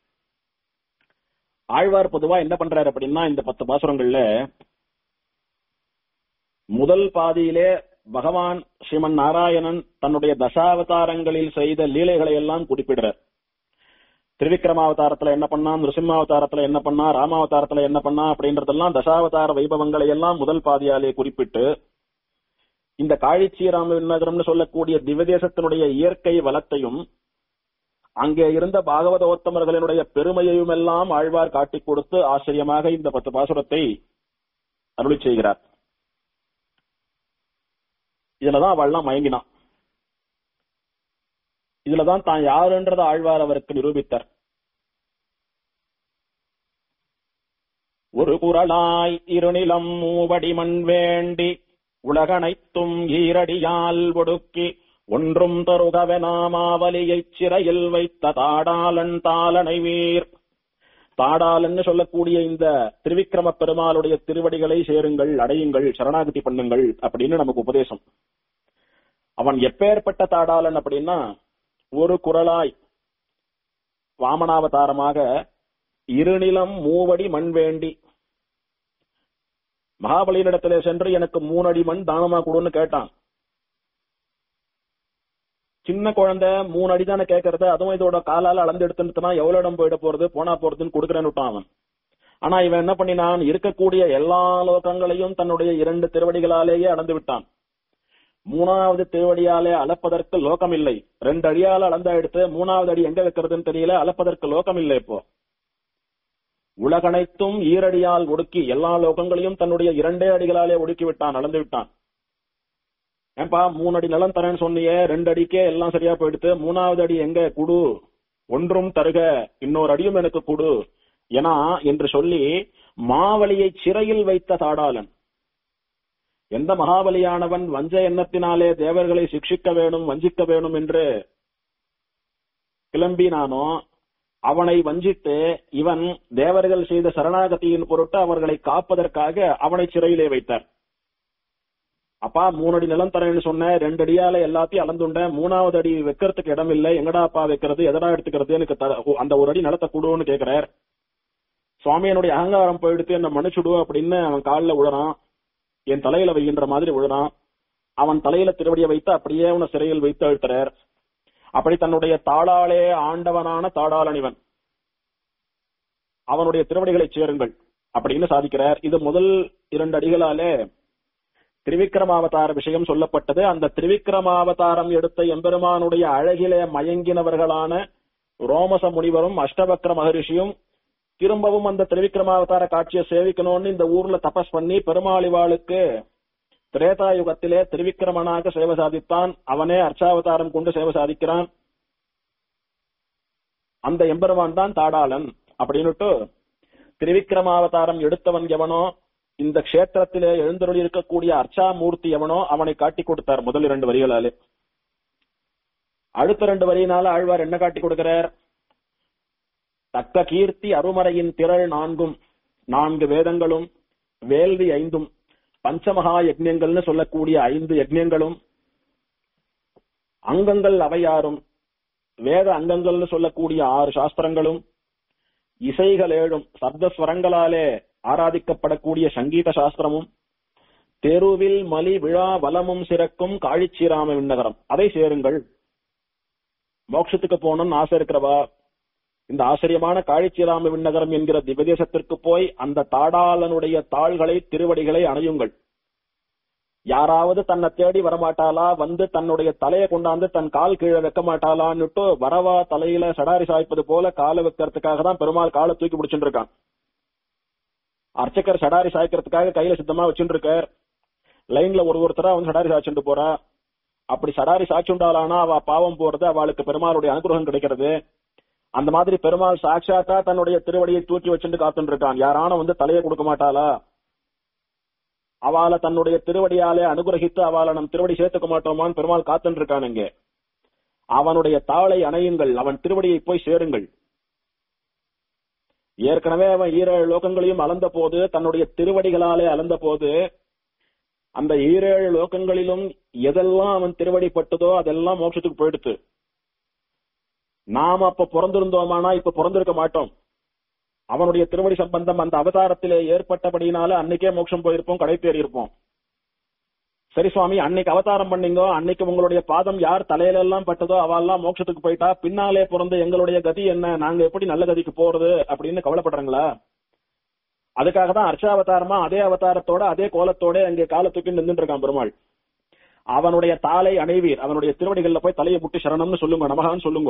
ஆழ்வார் பொதுவா என்ன பண்றாரு அப்படின்னா இந்த பத்து பாசுரங்கள்ல முதல் பாதியிலே பகவான் ஸ்ரீமன் நாராயணன் தன்னுடைய தசாவதாரங்களில் செய்த லீலைகளை எல்லாம் குறிப்பிடுறார் திரிவிக்ரமாவதாரத்துல என்ன பண்ணா நிருசிம்மாவதாரத்துல என்ன பண்ணா ராமாவதாரத்துல என்ன பண்ணா அப்படின்றதெல்லாம் தசாவதார வைபவங்களை எல்லாம் முதல் பாதியாலே குறிப்பிட்டு இந்த காழிச்சீராம நகரம்னு சொல்லக்கூடிய திவ்யதேசத்தினுடைய இயற்கை வளத்தையும் அங்கே இருந்த பாகவதோத்தமர்களினுடைய பெருமையையும் எல்லாம் ஆழ்வார் காட்டிக் கொடுத்து ஆச்சரியமாக இந்த பத்து பாசுரத்தை அருளி செய்கிறார் இதுலதான் அவள்லாம் மயங்கினான் இதுலதான் தான் யாருன்றத ஆழ்வார் அவருக்கு நிரூபித்தார் ஒரு குரலாய் இருநிலம் மூவடி மண் வேண்டி உலகனைத்தும் ஈரடியால் ஒடுக்கி ஒன்றும் தருகவெனாமாவலியைச் சிறையில் வைத்த தாடாளன் தாளனை வீர் தாடாளன்னு சொல்லக்கூடிய இந்த திருவிக்கிரம பெருமாளுடைய திருவடிகளை சேருங்கள் அடையுங்கள் சரணாகதி பண்ணுங்கள் அப்படின்னு நமக்கு உபதேசம் அவன் எப்பேற்பட்ட தாடாளன் அப்படின்னா ஒரு குரலாய் வாமனாவதாரமாக இருநிலம் மூவடி மண் வேண்டி மகாபலியினிடத்திலே சென்று எனக்கு மூணு அடி மண் தானமா கொடுன்னு கேட்டான் சின்ன குழந்தை மூணு அடி தானே கேட்கறது அதுவும் இதோட காலால அளந்து எடுத்துட்டுனா எவ்வளவு இடம் போயிட போறது போனா போறதுன்னு கொடுக்குறேன்னு விட்டான் அவன் ஆனா இவன் என்ன பண்ணினான் இருக்கக்கூடிய எல்லா லோகங்களையும் தன்னுடைய இரண்டு திருவடிகளாலேயே அளந்து விட்டான் மூணாவது திருவடியாலே அளப்பதற்கு லோகம் இல்லை ரெண்டு அடியால அளந்தா எடுத்து மூணாவது அடி எங்க வைக்கிறதுன்னு தெரியல அளப்பதற்கு லோகம் இல்லை இப்போ உலகனைத்தும் ஈரடியால் ஒடுக்கி எல்லா லோகங்களையும் தன்னுடைய இரண்டே அடிகளாலே ஒடுக்கி விட்டான் அளந்து விட்டான் ஏன்பா மூணு அடி நிலம் தரேன்னு சொன்னியே ரெண்டு அடிக்கே எல்லாம் சரியா போயிடுத்து மூணாவது அடி எங்க குடு ஒன்றும் தருக இன்னொரு அடியும் எனக்கு குடு ஏனா என்று சொல்லி மாவலியை சிறையில் வைத்த தாடாளன் எந்த மகாபலியானவன் வஞ்ச எண்ணத்தினாலே தேவர்களை சிக்ஷிக்க வேணும் வஞ்சிக்க வேணும் என்று கிளம்பினானோ அவனை வஞ்சித்து இவன் தேவர்கள் செய்த சரணாகதியின் பொருட்டு அவர்களை காப்பதற்காக அவனை சிறையிலே வைத்தார் அப்பா மூணு அடி நிலம் தரேன்னு சொன்ன ரெண்டு அடியால எல்லாத்தையும் அளந்துண்ட மூணாவது அடி வைக்கிறதுக்கு இடம் இல்லை எங்கடா அப்பா வைக்கிறது எதடா எடுத்துக்கிறது எனக்கு தர- அந்த ஒரு அடி நிலத்தை கொடுன்னு கேக்குறார் சுவாமி என்னுடைய அகங்காரம் போயிடுத்து என்ன மன்னிச்சுடு அப்படின்னு அவன் காலில் விழுறான் என் தலையில வைகின்ற மாதிரி விழுறான் அவன் தலையில திருவடியை வைத்து அப்படியே அவனை சிறையில் வைத்து அழுத்துறார் அப்படி தன்னுடைய தாளாலே ஆண்டவனான தாடாளன் இவன் அவனுடைய திருவடிகளை சேருங்கள் அப்படின்னு சாதிக்கிறார் இது முதல் இரண்டு அடிகளாலே திரிவிக்ரமாவதார விஷயம் சொல்லப்பட்டது அந்த திரிவிக்ரமாவதாரம் எடுத்த எம்பெருமானுடைய அழகிலே மயங்கினவர்களான ரோமச முனிவரும் அஷ்டபக்ர மகரிஷியும் திரும்பவும் அந்த திரிவிக்ரமாவதார காட்சியை சேவிக்கணும்னு இந்த ஊர்ல தபஸ் பண்ணி பெருமாளிவாளுக்கு திரேதா யுகத்திலே திரிவிக்ரமனாக சேவை சாதித்தான் அவனே அர்ச்சாவதாரம் கொண்டு சேவை சாதிக்கிறான் அந்த எம்பெருமான் தான் தாடாளன் அப்படின்னுட்டு திரிவிக்ரமாவதாரம் எடுத்தவன் எவனோ இந்த க்ஷேத்திரத்திலே எழுந்தருளி இருக்கக்கூடிய அர்ச்சாமூர்த்தி எவனோ அவனை காட்டி கொடுத்தார் முதல் இரண்டு வரிகளாலே அடுத்த ரெண்டு வரியினால ஆழ்வார் என்ன காட்டி கொடுக்கிறார் தக்க கீர்த்தி அருமறையின் திரள் நான்கும் நான்கு வேதங்களும் வேள்வி ஐந்தும் பஞ்சமகா யஜ்ஞங்கள்னு சொல்லக்கூடிய ஐந்து யஜ்ஞங்களும் அங்கங்கள் அவையாரும் வேத அங்கங்கள்னு சொல்லக்கூடிய ஆறு சாஸ்திரங்களும் இசைகள் ஏழும் சப்த ஸ்வரங்களாலே ஆராதிக்கப்படக்கூடிய சங்கீத சாஸ்திரமும் தெருவில் மலி விழா வலமும் சிறக்கும் காழிச்சீராம விண்ணகரம் அதை சேருங்கள் மோட்சத்துக்கு போகணும்னு ஆசை இருக்கிறவா இந்த ஆச்சரியமான காழிச்சீராம விண்ணகரம் என்கிற திவதேசத்திற்கு போய் அந்த தாடாளனுடைய தாள்களை திருவடிகளை அணையுங்கள் யாராவது தன்னை தேடி வரமாட்டாளா வந்து தன்னுடைய தலையை கொண்டாந்து தன் கால் கீழே வைக்க மாட்டாளான்னுட்டு வரவா தலையில சடாரி சாய்ப்பது போல காலை வைக்கிறதுக்காக தான் பெருமாள் காலை தூக்கி பிடிச்சிட்டு இருக்கான் அர்ச்சகர் சடாரி சாய்க்கிறதுக்காக கையில சித்தமா வச்சுட்டு இருக்கார் லைன்ல ஒரு ஒருத்தரா வந்து சடாரி சாய்ச்சுட்டு போறா அப்படி சடாரி சாட்சிண்டாளானா அவ பாவம் போறது அவளுக்கு பெருமாளுடைய அனுகிரகம் கிடைக்கிறது அந்த மாதிரி பெருமாள் சாட்சாத்தா தன்னுடைய திருவடியை தூக்கி வச்சுட்டு காத்துட்டு இருக்கான் யாரான வந்து தலையை கொடுக்க மாட்டாளா அவளை தன்னுடைய திருவடியாலே அனுகிரகித்து அவளை நம் திருவடி சேர்த்துக்க மாட்டோமான்னு பெருமாள் காத்துட்டு இருக்கான் இங்க அவனுடைய தாளை அணையுங்கள் அவன் திருவடியை போய் சேருங்கள் ஏற்கனவே அவன் ஈரேழு லோகங்களையும் அளந்த போது தன்னுடைய திருவடிகளாலே அளந்த போது அந்த ஈரேழு லோகங்களிலும் எதெல்லாம் அவன் திருவடி பட்டதோ அதெல்லாம் மோட்சத்துக்கு போயிடுத்து நாம அப்ப பிறந்திருந்தோமானா இப்ப பிறந்திருக்க மாட்டோம் அவனுடைய திருவடி சம்பந்தம் அந்த அவதாரத்திலே ஏற்பட்டபடினால அன்னைக்கே மோட்சம் போயிருப்போம் கடை தேறி இருப்போம் சரி சுவாமி அன்னைக்கு அவதாரம் பண்ணீங்க அன்னைக்கு உங்களுடைய பாதம் யார் தலையில எல்லாம் பட்டதோ அவெல்லாம் மோட்சத்துக்கு போயிட்டா பின்னாலே பிறந்த எங்களுடைய கதி என்ன நாங்க எப்படி நல்ல கதிக்கு போறது அப்படின்னு கவலைப்படுறாங்களா அதுக்காக தான் அர்ச்சாவதாரமா அதே அவதாரத்தோட அதே கோலத்தோட அங்கே கால தூக்கி நின்றுட்டு இருக்கான் பெருமாள் அவனுடைய தாளை அணைவீர் அவனுடைய திருவடிகள்ல போய் தலையை முட்டி சரணம்னு சொல்லுங்க நமகான்னு சொல்லுங்க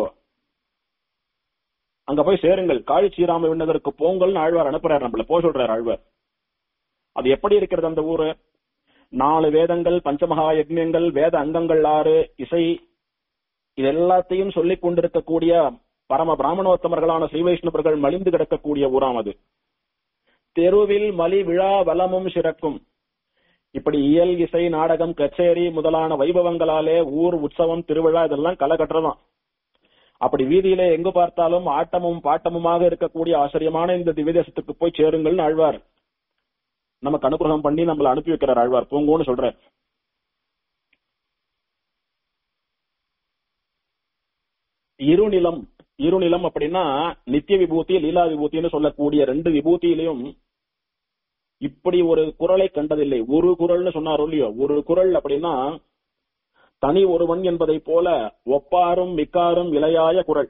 அங்க போய் சேருங்கள் காழி சீராம விண்ணதற்கு போங்கல்னு ஆழ்வார் அனுப்புறாரு நம்மள போ சொல்றாரு ஆழ்வார் அது எப்படி இருக்கிறது அந்த ஊரு நாலு வேதங்கள் பஞ்சமகா யஜ்யங்கள் வேத அங்கங்கள் ஆறு இசை இது எல்லாத்தையும் சொல்லிக் கொண்டிருக்கக்கூடிய பரம பிராமணோத்தமர்களான ஸ்ரீ வைஷ்ணவர்கள் மலிந்து கிடக்கக்கூடிய ஊராம் அது தெருவில் மலி விழா வலமும் சிறக்கும் இப்படி இயல் இசை நாடகம் கச்சேரி முதலான வைபவங்களாலே ஊர் உற்சவம் திருவிழா இதெல்லாம் களை கட்டுறதாம் அப்படி வீதியிலே எங்கு பார்த்தாலும் ஆட்டமும் பாட்டமுமாக இருக்கக்கூடிய ஆச்சரியமான இந்த திவ்யதேசத்துக்கு போய் சேருங்கள்னு ஆழ்வார் நமக்கு அனுகிரகம் பண்ணி நம்மள அனுப்பி வைக்கிறார் ஆழ்வார் போங்கோன்னு சொல்ற இருநிலம் இருநிலம் அப்படின்னா நித்திய விபூதி லீலா விபூதின்னு சொல்லக்கூடிய ரெண்டு விபூதியிலையும் இப்படி ஒரு குரலை கண்டதில்லை ஒரு குரல்னு சொன்னாரோ இல்லையோ ஒரு குரல் அப்படின்னா தனி ஒருவன் என்பதை போல ஒப்பாரும் மிக்காரும் இளையாய குரல்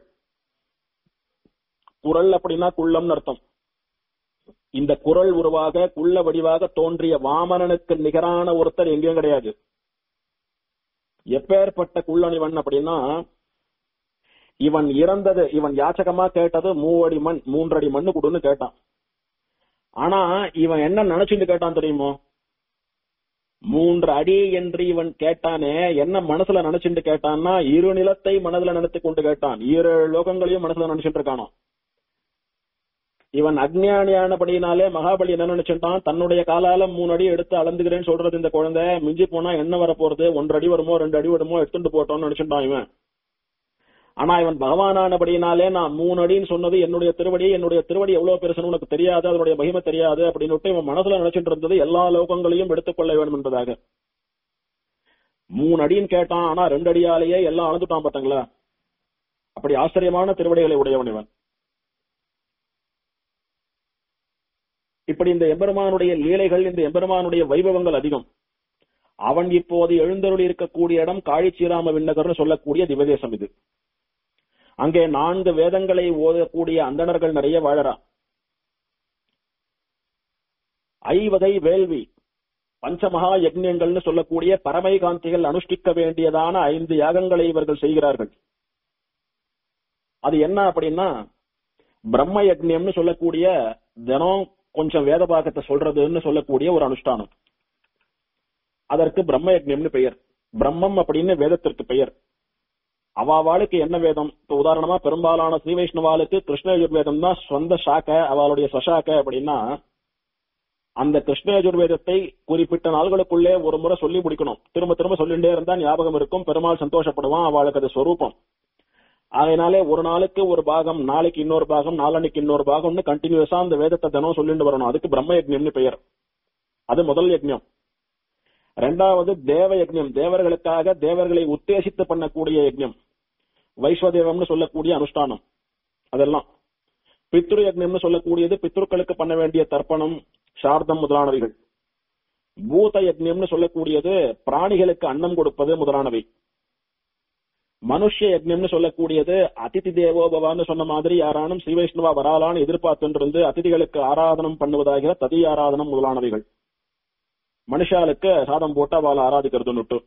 குரல் அப்படின்னா குள்ளம்னு அர்த்தம் இந்த குரல் உருவாக குள்ள வடிவாக தோன்றிய வாமனனுக்கு நிகரான ஒருத்தர் எங்கேயும் கிடையாது எப்பேற்பட்ட குள்ளணிவன் அப்படின்னா இவன் இறந்தது இவன் யாச்சகமா கேட்டது மூவடி மண் மூன்றடி மண்ணு கொடுன்னு கேட்டான் ஆனா இவன் என்ன நினைச்சுட்டு கேட்டான் தெரியுமோ மூன்று அடி என்று இவன் கேட்டானே என்ன மனசுல நினைச்சுட்டு கேட்டான்னா இரு நிலத்தை மனதுல நினைத்து கொண்டு கேட்டான் இரு லோகங்களையும் மனசுல நினைச்சிட்டு இருக்கானோ இவன் அஜ்ஞானியானபடினாலே மகாபலி என்ன நினைச்சுட்டான் தன்னுடைய காலால மூணு அடி எடுத்து அளந்துக்கிறேன்னு சொல்றது இந்த குழந்தை மிஞ்சி போனா என்ன வர போறது ஒன்றரை அடி வருமோ ரெண்டு அடி வருமோ எடுத்துட்டு போட்டோம்னு நினைச்சுட்டான் இவன் ஆனா இவன் பகவானானபடினாலே நான் மூணு அடின்னு சொன்னது என்னுடைய திருவடி என்னுடைய திருவடி எவ்வளவு பெருசுன்னு உனக்கு தெரியாது அதனுடைய மகிமை தெரியாது அப்படின்னு இவன் மனசுல நினைச்சிட்டு இருந்தது எல்லா லோகங்களையும் எடுத்துக்கொள்ள வேண்டும் என்பதாக மூணு அடின்னு கேட்டான் ஆனா ரெண்டு அடியாலேயே எல்லாம் அளந்துட்டான் பாத்தங்களா அப்படி ஆச்சரியமான திருவடிகளை உடையவன் இவன் இப்படி இந்த எம்பெருமானுடைய லீலைகள் இந்த எம்பெருமானுடைய வைபவங்கள் அதிகம் அவன் இப்போது எழுந்தருளி இருக்கக்கூடிய இடம் காழிச்சீராம விண்ணகர்னு சொல்லக்கூடிய திவதேசம் இது அங்கே நான்கு வேதங்களை ஓதக்கூடிய அந்தணர்கள் நிறைய வாழறா ஐவகை வேள்வி பஞ்சமகா யஜ்யங்கள்னு சொல்லக்கூடிய பரமைகாந்திகள் அனுஷ்டிக்க வேண்டியதான ஐந்து யாகங்களை இவர்கள் செய்கிறார்கள் அது என்ன அப்படின்னா பிரம்ம யஜ்யம்னு சொல்லக்கூடிய தினம் கொஞ்சம் வேத பாகத்தை சொல்றதுன்னு சொல்லக்கூடிய ஒரு அனுஷ்டானம் அதற்கு பிரம்ம யஜ்யம்னு பெயர் பிரம்மம் அப்படின்னு வேதத்திற்கு பெயர் அவாவாளுக்கு என்ன வேதம் இப்ப உதாரணமா பெரும்பாலான ஸ்ரீ வைஷ்ணவாளுக்கு கிருஷ்ண யஜுர்வேதம் தான் சொந்த சாக்க அவளுடைய ஸ்வசாக்க அப்படின்னா அந்த கிருஷ்ண யஜுர்வேதத்தை குறிப்பிட்ட நாள்களுக்குள்ளே ஒரு முறை சொல்லி முடிக்கணும் திரும்ப திரும்ப சொல்லிட்டே இருந்தா ஞாபகம் இருக்கும் பெருமாள் சந்தோஷப்படுவான் அவளுக்கு அது சொரூபம் அதனாலே ஒரு நாளுக்கு ஒரு பாகம் நாளைக்கு இன்னொரு பாகம் நாளன்னைக்கு இன்னொரு பாகம்னு கண்டினியூஸா அந்த வேதத்தை தினம் சொல்லிட்டு வரணும் அதுக்கு பிரம்ம யஜ்யம்னு பெயர் அது முதல் யஜ்யம் ரெண்டாவது தேவ யஜ்யம் தேவர்களுக்காக தேவர்களை உத்தேசித்து பண்ணக்கூடிய யஜ்யம் வைஸ்வதேவம்னு சொல்லக்கூடிய அனுஷ்டானம் அதெல்லாம் பித்ரு யஜ்யம்னு சொல்லக்கூடியது பித்ருக்களுக்கு பண்ண வேண்டிய தர்ப்பணம் சார்தம் முதலானவைகள் பூத யஜ்யம்னு சொல்லக்கூடியது பிராணிகளுக்கு அன்னம் கொடுப்பது முதலானவை மனுஷ யஜ்யம்னு சொல்லக்கூடியது அதிதி தேவோபவான்னு சொன்ன மாதிரி யாரானும் ஸ்ரீ வைஷ்ணவா வராலான்னு எதிர்பார்த்துட்டு அதிதிகளுக்கு ஆராதனம் பண்ணுவதாகிற ததி ஆராதனம் முதலானவைகள் மனுஷாளுக்கு சாதம் போட்டு அவளை ஆராதிக்கிறதுன்னுட்டு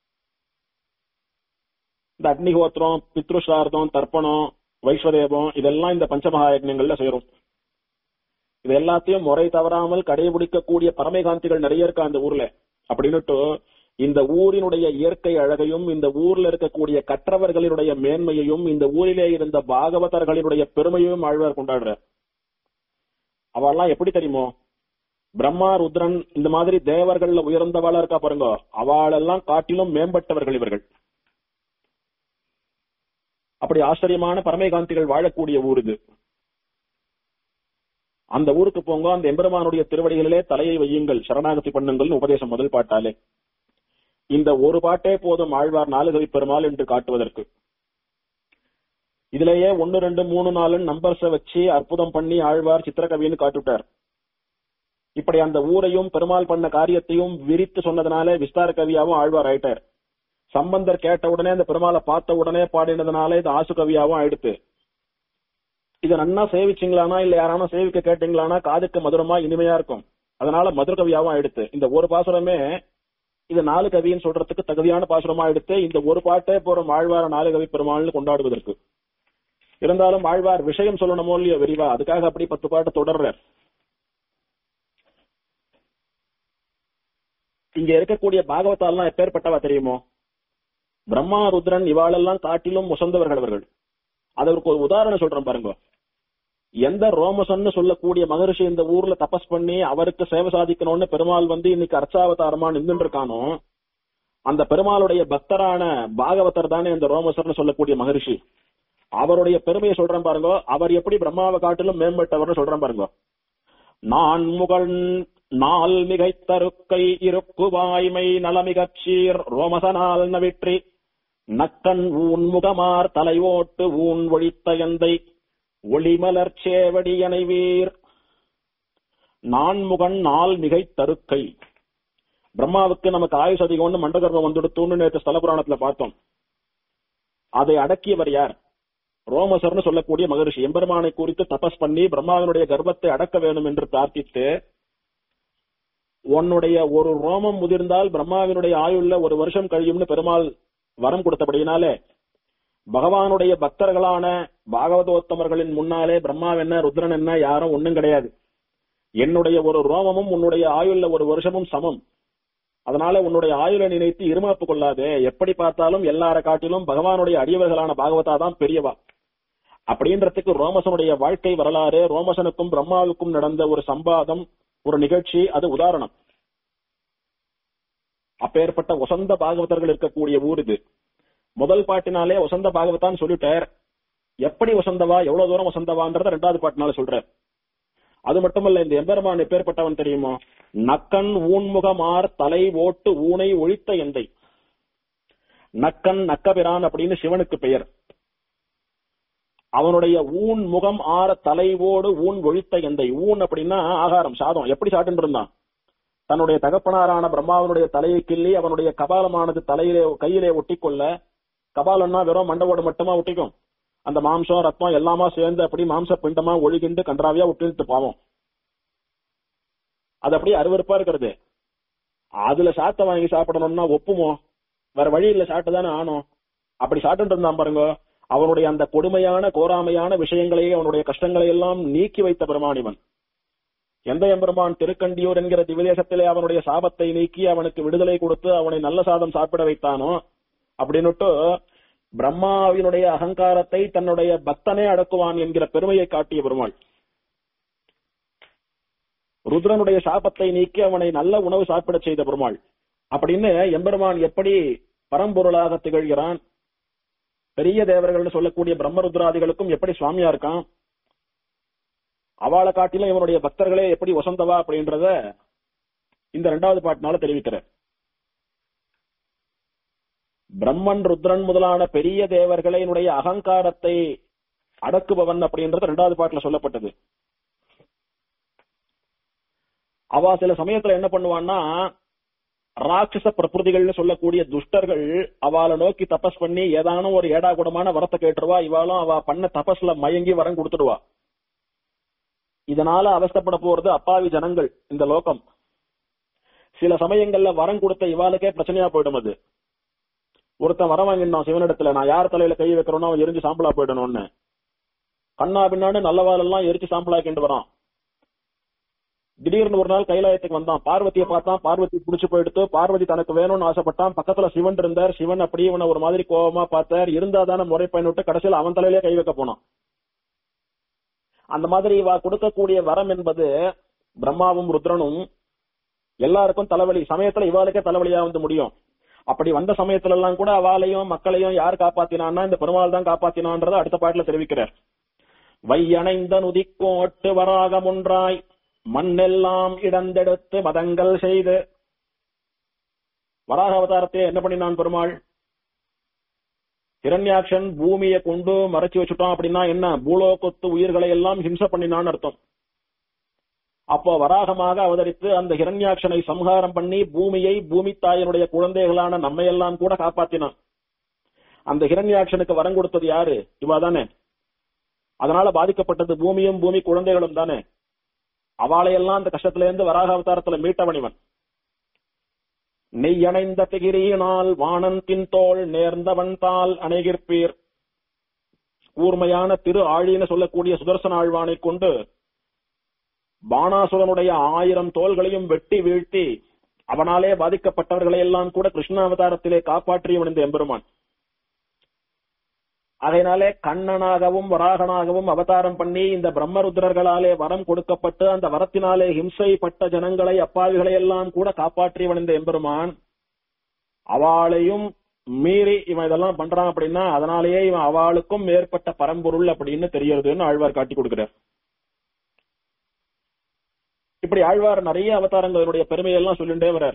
இந்த அக்னிஹோத்திரம் பித்ருஷார்த்தம் தர்ப்பணம் வைஸ்வதேவம் இதெல்லாம் இந்த பஞ்சமகா யஜ்யங்கள்ல சேரும் இது எல்லாத்தையும் முறை தவறாமல் கடைபிடிக்கக்கூடிய பரமகாந்திகள் நிறைய இருக்கா அந்த ஊர்ல அப்படின்னுட்டு இந்த ஊரினுடைய இயற்கை அழகையும் இந்த ஊர்ல இருக்கக்கூடிய கற்றவர்களினுடைய மேன்மையையும் இந்த ஊரிலே இருந்த பாகவதர்களினுடைய பெருமையும் ஆழ்வார் கொண்டாடுற அவெல்லாம் எப்படி தெரியுமோ பிரம்மா ருத்ரன் இந்த மாதிரி தேவர்கள்ல உயர்ந்தவாளா இருக்கா பாருங்க அவளெல்லாம் காட்டிலும் மேம்பட்டவர்கள் இவர்கள் அப்படி ஆச்சரியமான பரமேகாந்திகள் வாழக்கூடிய ஊர் இது அந்த ஊருக்கு போங்க அந்த எம்பெருமானுடைய திருவடிகளிலே தலையை வையுங்கள் சரணாகதி பண்ணுங்கள்னு உபதேசம் முதல் பாட்டாலே இந்த ஒரு பாட்டே போதும் ஆழ்வார் நாலுகவி பெருமாள் என்று காட்டுவதற்கு இதுலயே ஒன்னு ரெண்டு மூணு நாலு நம்பர்ஸ வச்சு அற்புதம் பண்ணி ஆழ்வார் சித்திரகவின்னு காட்டுட்டார் இப்படி அந்த ஊரையும் பெருமாள் பண்ண காரியத்தையும் விரித்து சொன்னதுனால விஸ்தார கவியாவும் ஆழ்வார் ஆயிட்டார் சம்பந்தர் கேட்ட உடனே அந்த பெருமாளை பார்த்த உடனே பாடினதுனால இது ஆசு கவியாவும் ஆயிடுத்து இத நன்னா சேவிச்சிங்களானா இல்ல யாரானா சேவிக்க கேட்டீங்களானா காதுக்கு மதுரமா இனிமையா இருக்கும் அதனால மதுர கவியாவும் ஆயிடுத்து இந்த ஒரு பாசுரமே இது நாலு கவின்னு சொல்றதுக்கு தகுதியான பாசுரமா எடுத்து இந்த ஒரு பாட்டே போற ஆழ்வார நாலு கவி பெருமாள்னு கொண்டாடுவதற்கு இருந்தாலும் ஆழ்வார் விஷயம் சொல்லணுமோ இல்லையோ விரிவா அதுக்காக அப்படி பத்து பாட்டு தொடர்றார் இங்க இருக்கக்கூடிய பாகவதாலாம் எப்பேற்பட்டவா தெரியுமோ பிரம்மா ருத்ரன் இவாளெல்லாம் காட்டிலும் முசந்தவர்கள் அவர்கள் அதற்கு ஒரு உதாரணம் சொல்றேன் பாருங்க எந்த ரோமசன்னு சொல்லக்கூடிய மகரிஷி இந்த ஊர்ல தபஸ் பண்ணி அவருக்கு சேவை சாதிக்கணும்னு பெருமாள் வந்து இன்னைக்கு அர்ச்சாவதாரமா நின்று இருக்கானோ அந்த பெருமாளுடைய பக்தரான பாகவதர் தானே இந்த ரோமசர்னு சொல்லக்கூடிய மகரிஷி அவருடைய பெருமையை சொல்றேன் பாருங்க அவர் எப்படி பிரம்மாவை காட்டிலும் மேம்பட்டவர்னு சொல்றேன் பாருங்க நான் முகன் நாள் மிகைத்தருக்கை இருக்கு வாய்மை நலமிகச் சீர் ரோமசனால் நவிற்றி நக்கன் ஊன் முகமார் தலைவோட்டு ஊன் ஒழித்த எந்தை ஒளிமலர் சேவடியனை வீர் நான்முகன் நாள் மிகை தருக்கை பிரம்மாவுக்கு நமக்கு ஆயுஷ் அதிகம்னு மண்டகர்வம் வந்துடுத்துன்னு நேற்று ஸ்தல புராணத்துல பார்த்தோம் அதை அடக்கியவர் யார் ரோமசர்னு சொல்லக்கூடிய மகரிஷி எம்பெருமானை குறித்து தபஸ் பண்ணி பிரம்மாவினுடைய கர்ப்பத்தை அடக்க வேண்டும் என்று பிரார்த்தித்து உன்னுடைய ஒரு ரோமம் முதிர்ந்தால் பிரம்மாவினுடைய ஆயுள்ல ஒரு வருஷம் கழியும்னு பெருமாள் வரம் கொடுத்தபடியினாலே பகவானுடைய பக்தர்களான பாகவதோத்தமர்களின் முன்னாலே பிரம்மா என்ன ருத்ரன் என்ன யாரும் ஒண்ணும் கிடையாது என்னுடைய ஒரு ரோமமும் உன்னுடைய ஆயுள்ல ஒரு வருஷமும் சமம் அதனால உன்னுடைய ஆயுளை நினைத்து இருமாப்பு கொள்ளாதே எப்படி பார்த்தாலும் எல்லார காட்டிலும் பகவானுடைய அடியவர்களான பாகவதா தான் பெரியவா அப்படின்றதுக்கு ரோமசனுடைய வாழ்க்கை வரலாறு ரோமசனுக்கும் பிரம்மாவுக்கும் நடந்த ஒரு சம்பாதம் ஒரு நிகழ்ச்சி அது உதாரணம் அப்பேற்பட்ட வசந்த பாகவதர்கள் இருக்கக்கூடிய ஊர் இது முதல் பாட்டினாலே வசந்த பாகவதான் சொல்லிட்டார் எப்படி வசந்தவா எவ்வளவு தூரம் வசந்தவான்றத ரெண்டாவது பாட்டினால சொல்றார் அது மட்டுமல்ல இந்த எம்பெருமான் எப்பேற்பட்டவன் தெரியுமோ நக்கன் ஊன்முகமார் தலை ஓட்டு ஊனை ஒழித்த எந்தை நக்கன் நக்கபிரான் அப்படின்னு சிவனுக்கு பெயர் அவனுடைய ஊன் முகம் ஆற தலைவோடு ஊன் ஒழித்த எந்தை ஊன் அப்படின்னா ஆகாரம் சாதம் எப்படி சாப்பிட்டு இருந்தான் தன்னுடைய தகப்பனாரான பிரம்மாவனுடைய தலையை கிள்ளி அவனுடைய கபாலமானது தலையிலே கையிலே ஒட்டிக்கொள்ள கபாலன்னா வெறும் மண்டவோடு மட்டுமா ஒட்டிக்கும் அந்த மாம்சம் ரத்தம் எல்லாமா சேர்ந்து அப்படி மாம்ச பிண்டமா ஒழுகிண்டு கன்றாவியா ஒட்டிட்டு பாவம் அது அப்படியே அருவருப்பா இருக்கிறது அதுல சாத்த வாங்கி சாப்பிடணும்னா ஒப்புமோ வேற வழி இல்ல சாப்பிட்டு தானே ஆனோம் அப்படி சாப்பிட்டு இருந்தான் பாருங்க அவனுடைய அந்த கொடுமையான கோராமையான விஷயங்களையே அவனுடைய கஷ்டங்களை எல்லாம் நீக்கி வைத்த பெருமானிவன் எந்த எம்பெருமான் திருக்கண்டியூர் என்கிற திவதேசத்திலே அவனுடைய சாபத்தை நீக்கி அவனுக்கு விடுதலை கொடுத்து அவனை நல்ல சாதம் சாப்பிட வைத்தானோ அப்படின்னுட்டு பிரம்மாவினுடைய அகங்காரத்தை தன்னுடைய பக்தனே அடக்குவான் என்கிற பெருமையை காட்டிய பெருமாள் ருத்ரனுடைய சாபத்தை நீக்கி அவனை நல்ல உணவு சாப்பிடச் செய்த பெருமாள் அப்படின்னு எம்பெருமான் எப்படி பரம்பொருளாக திகழ்கிறான் பெரிய தேவர்கள்னு சொல்லக்கூடிய பிரம்மருத்ராதிகளுக்கும் எப்படி சுவாமியா இருக்கான் அவளை காட்டிலும் இவனுடைய பக்தர்களே எப்படி வசந்தவா அப்படின்றத இந்த இரண்டாவது பாட்டினால தெரிவிக்கிறார் பிரம்மன் ருத்ரன் முதலான பெரிய தேவர்களினுடைய அகங்காரத்தை அடக்குபவன் அப்படின்றது இரண்டாவது பாட்டுல சொல்லப்பட்டது அவ சில சமயத்துல என்ன பண்ணுவான்னா ராட்சச பிரபுதிகள்னு சொல்லக்கூடிய துஷ்டர்கள் அவளை நோக்கி தபஸ் பண்ணி ஏதானும் ஒரு ஏடா கூடமான வரத்தை கேட்டுருவா இவாளும் அவ பண்ண தபஸ்ல மயங்கி வரம் கொடுத்துடுவா இதனால அவஸ்தப்பட போறது அப்பாவி ஜனங்கள் இந்த லோகம் சில சமயங்கள்ல வரம் கொடுத்த இவாளுக்கே பிரச்சனையா போயிடும் அது ஒருத்தன் வரம் வாங்கினான் சிவனிடத்துல நான் யார் தலையில கை வைக்கிறோனோ அவன் எரிஞ்சு சாம்பலா போயிடணும்னு கண்ணா பின்னாடி நல்லவாள் எல்லாம் எரிச்சு சாம்பலாக்கிட்டு வரான் திடீர்னு ஒரு நாள் கைலாயத்துக்கு வந்தான் பார்வதியை பார்த்தான் பார்வதி புடிச்சு போயிடுத்து பார்வதி தனக்கு வேணும்னு ஆசைப்பட்டான் பக்கத்துல சிவன் இருந்தார் சிவன் அப்படியே இவனை ஒரு மாதிரி கோபமா பார்த்தார் இருந்தாதான முறை பயனுட்டு கடைசியில் அவன் தலையிலே கை வைக்க போனான் அந்த மாதிரி இவா கொடுக்கக்கூடிய வரம் என்பது பிரம்மாவும் ருத்ரனும் எல்லாருக்கும் தலைவலி சமயத்துல இவாளுக்கே தலைவலியா வந்து முடியும் அப்படி வந்த சமயத்துல எல்லாம் கூட அவாளையும் மக்களையும் யார் காப்பாத்தினான்னா இந்த பெருமாள் தான் காப்பாத்தினான்றத அடுத்த பாட்டுல தெரிவிக்கிறார் வையணைந்த நுதிக்கோட்டு வராகம் ஒன்றாய் மண்ணெல்லாம் இடந்தெடுத்து மதங்கள் செய்து வராக அவதாரத்தை என்ன பண்ணினான் பெருமாள் ஹிரண்யாக்ஷன் பூமியை கொண்டு மறைச்சு வச்சுட்டான் அப்படின்னா என்ன பூலோகத்து உயிர்களை எல்லாம் ஹிம்ச பண்ணினான்னு அர்த்தம் அப்போ வராகமாக அவதரித்து அந்த ஹிரண்யாட்சனை சம்ஹாரம் பண்ணி பூமியை பூமி தாயினுடைய குழந்தைகளான நம்மையெல்லாம் கூட காப்பாத்தினான் அந்த ஹிரண்யாட்சனுக்கு வரம் கொடுத்தது யாரு இவா தானே அதனால பாதிக்கப்பட்டது பூமியும் பூமி குழந்தைகளும் தானே அவளையெல்லாம் அந்த கஷ்டத்துல இருந்து வராக அவதாரத்துல மீட்டவனிவன் நெய்யணைந்த திகிரியினால் வானந்தின் தோல் நேர்ந்தவன் தால் அணைகிற்பீர் கூர்மையான திரு ஆழின்னு சொல்லக்கூடிய சுதர்சன ஆழ்வானை கொண்டு பானாசுரனுடைய ஆயிரம் தோள்களையும் வெட்டி வீழ்த்தி அவனாலே பாதிக்கப்பட்டவர்களை எல்லாம் கூட கிருஷ்ணாவதாரத்திலே காப்பாற்றியவன் இந்த எம்பெருமான் அதனாலே கண்ணனாகவும் வராகனாகவும் அவதாரம் பண்ணி இந்த பிரம்மருத்ரர்களாலே வரம் கொடுக்கப்பட்டு அந்த வரத்தினாலே ஹிம்சைப்பட்ட ஜனங்களை அப்பாவிகளை எல்லாம் கூட காப்பாற்றியவன் இந்த எம்பெருமான் அவளையும் மீறி இவன் இதெல்லாம் பண்றான் அப்படின்னா அதனாலேயே இவன் அவளுக்கும் மேற்பட்ட பரம்பொருள் அப்படின்னு தெரியறதுன்னு ஆழ்வார் காட்டி கொடுக்கிறார் இப்படி ஆழ்வார் நிறைய அவதாரங்களுடைய பெருமையெல்லாம் சொல்லிண்டே வர்றார்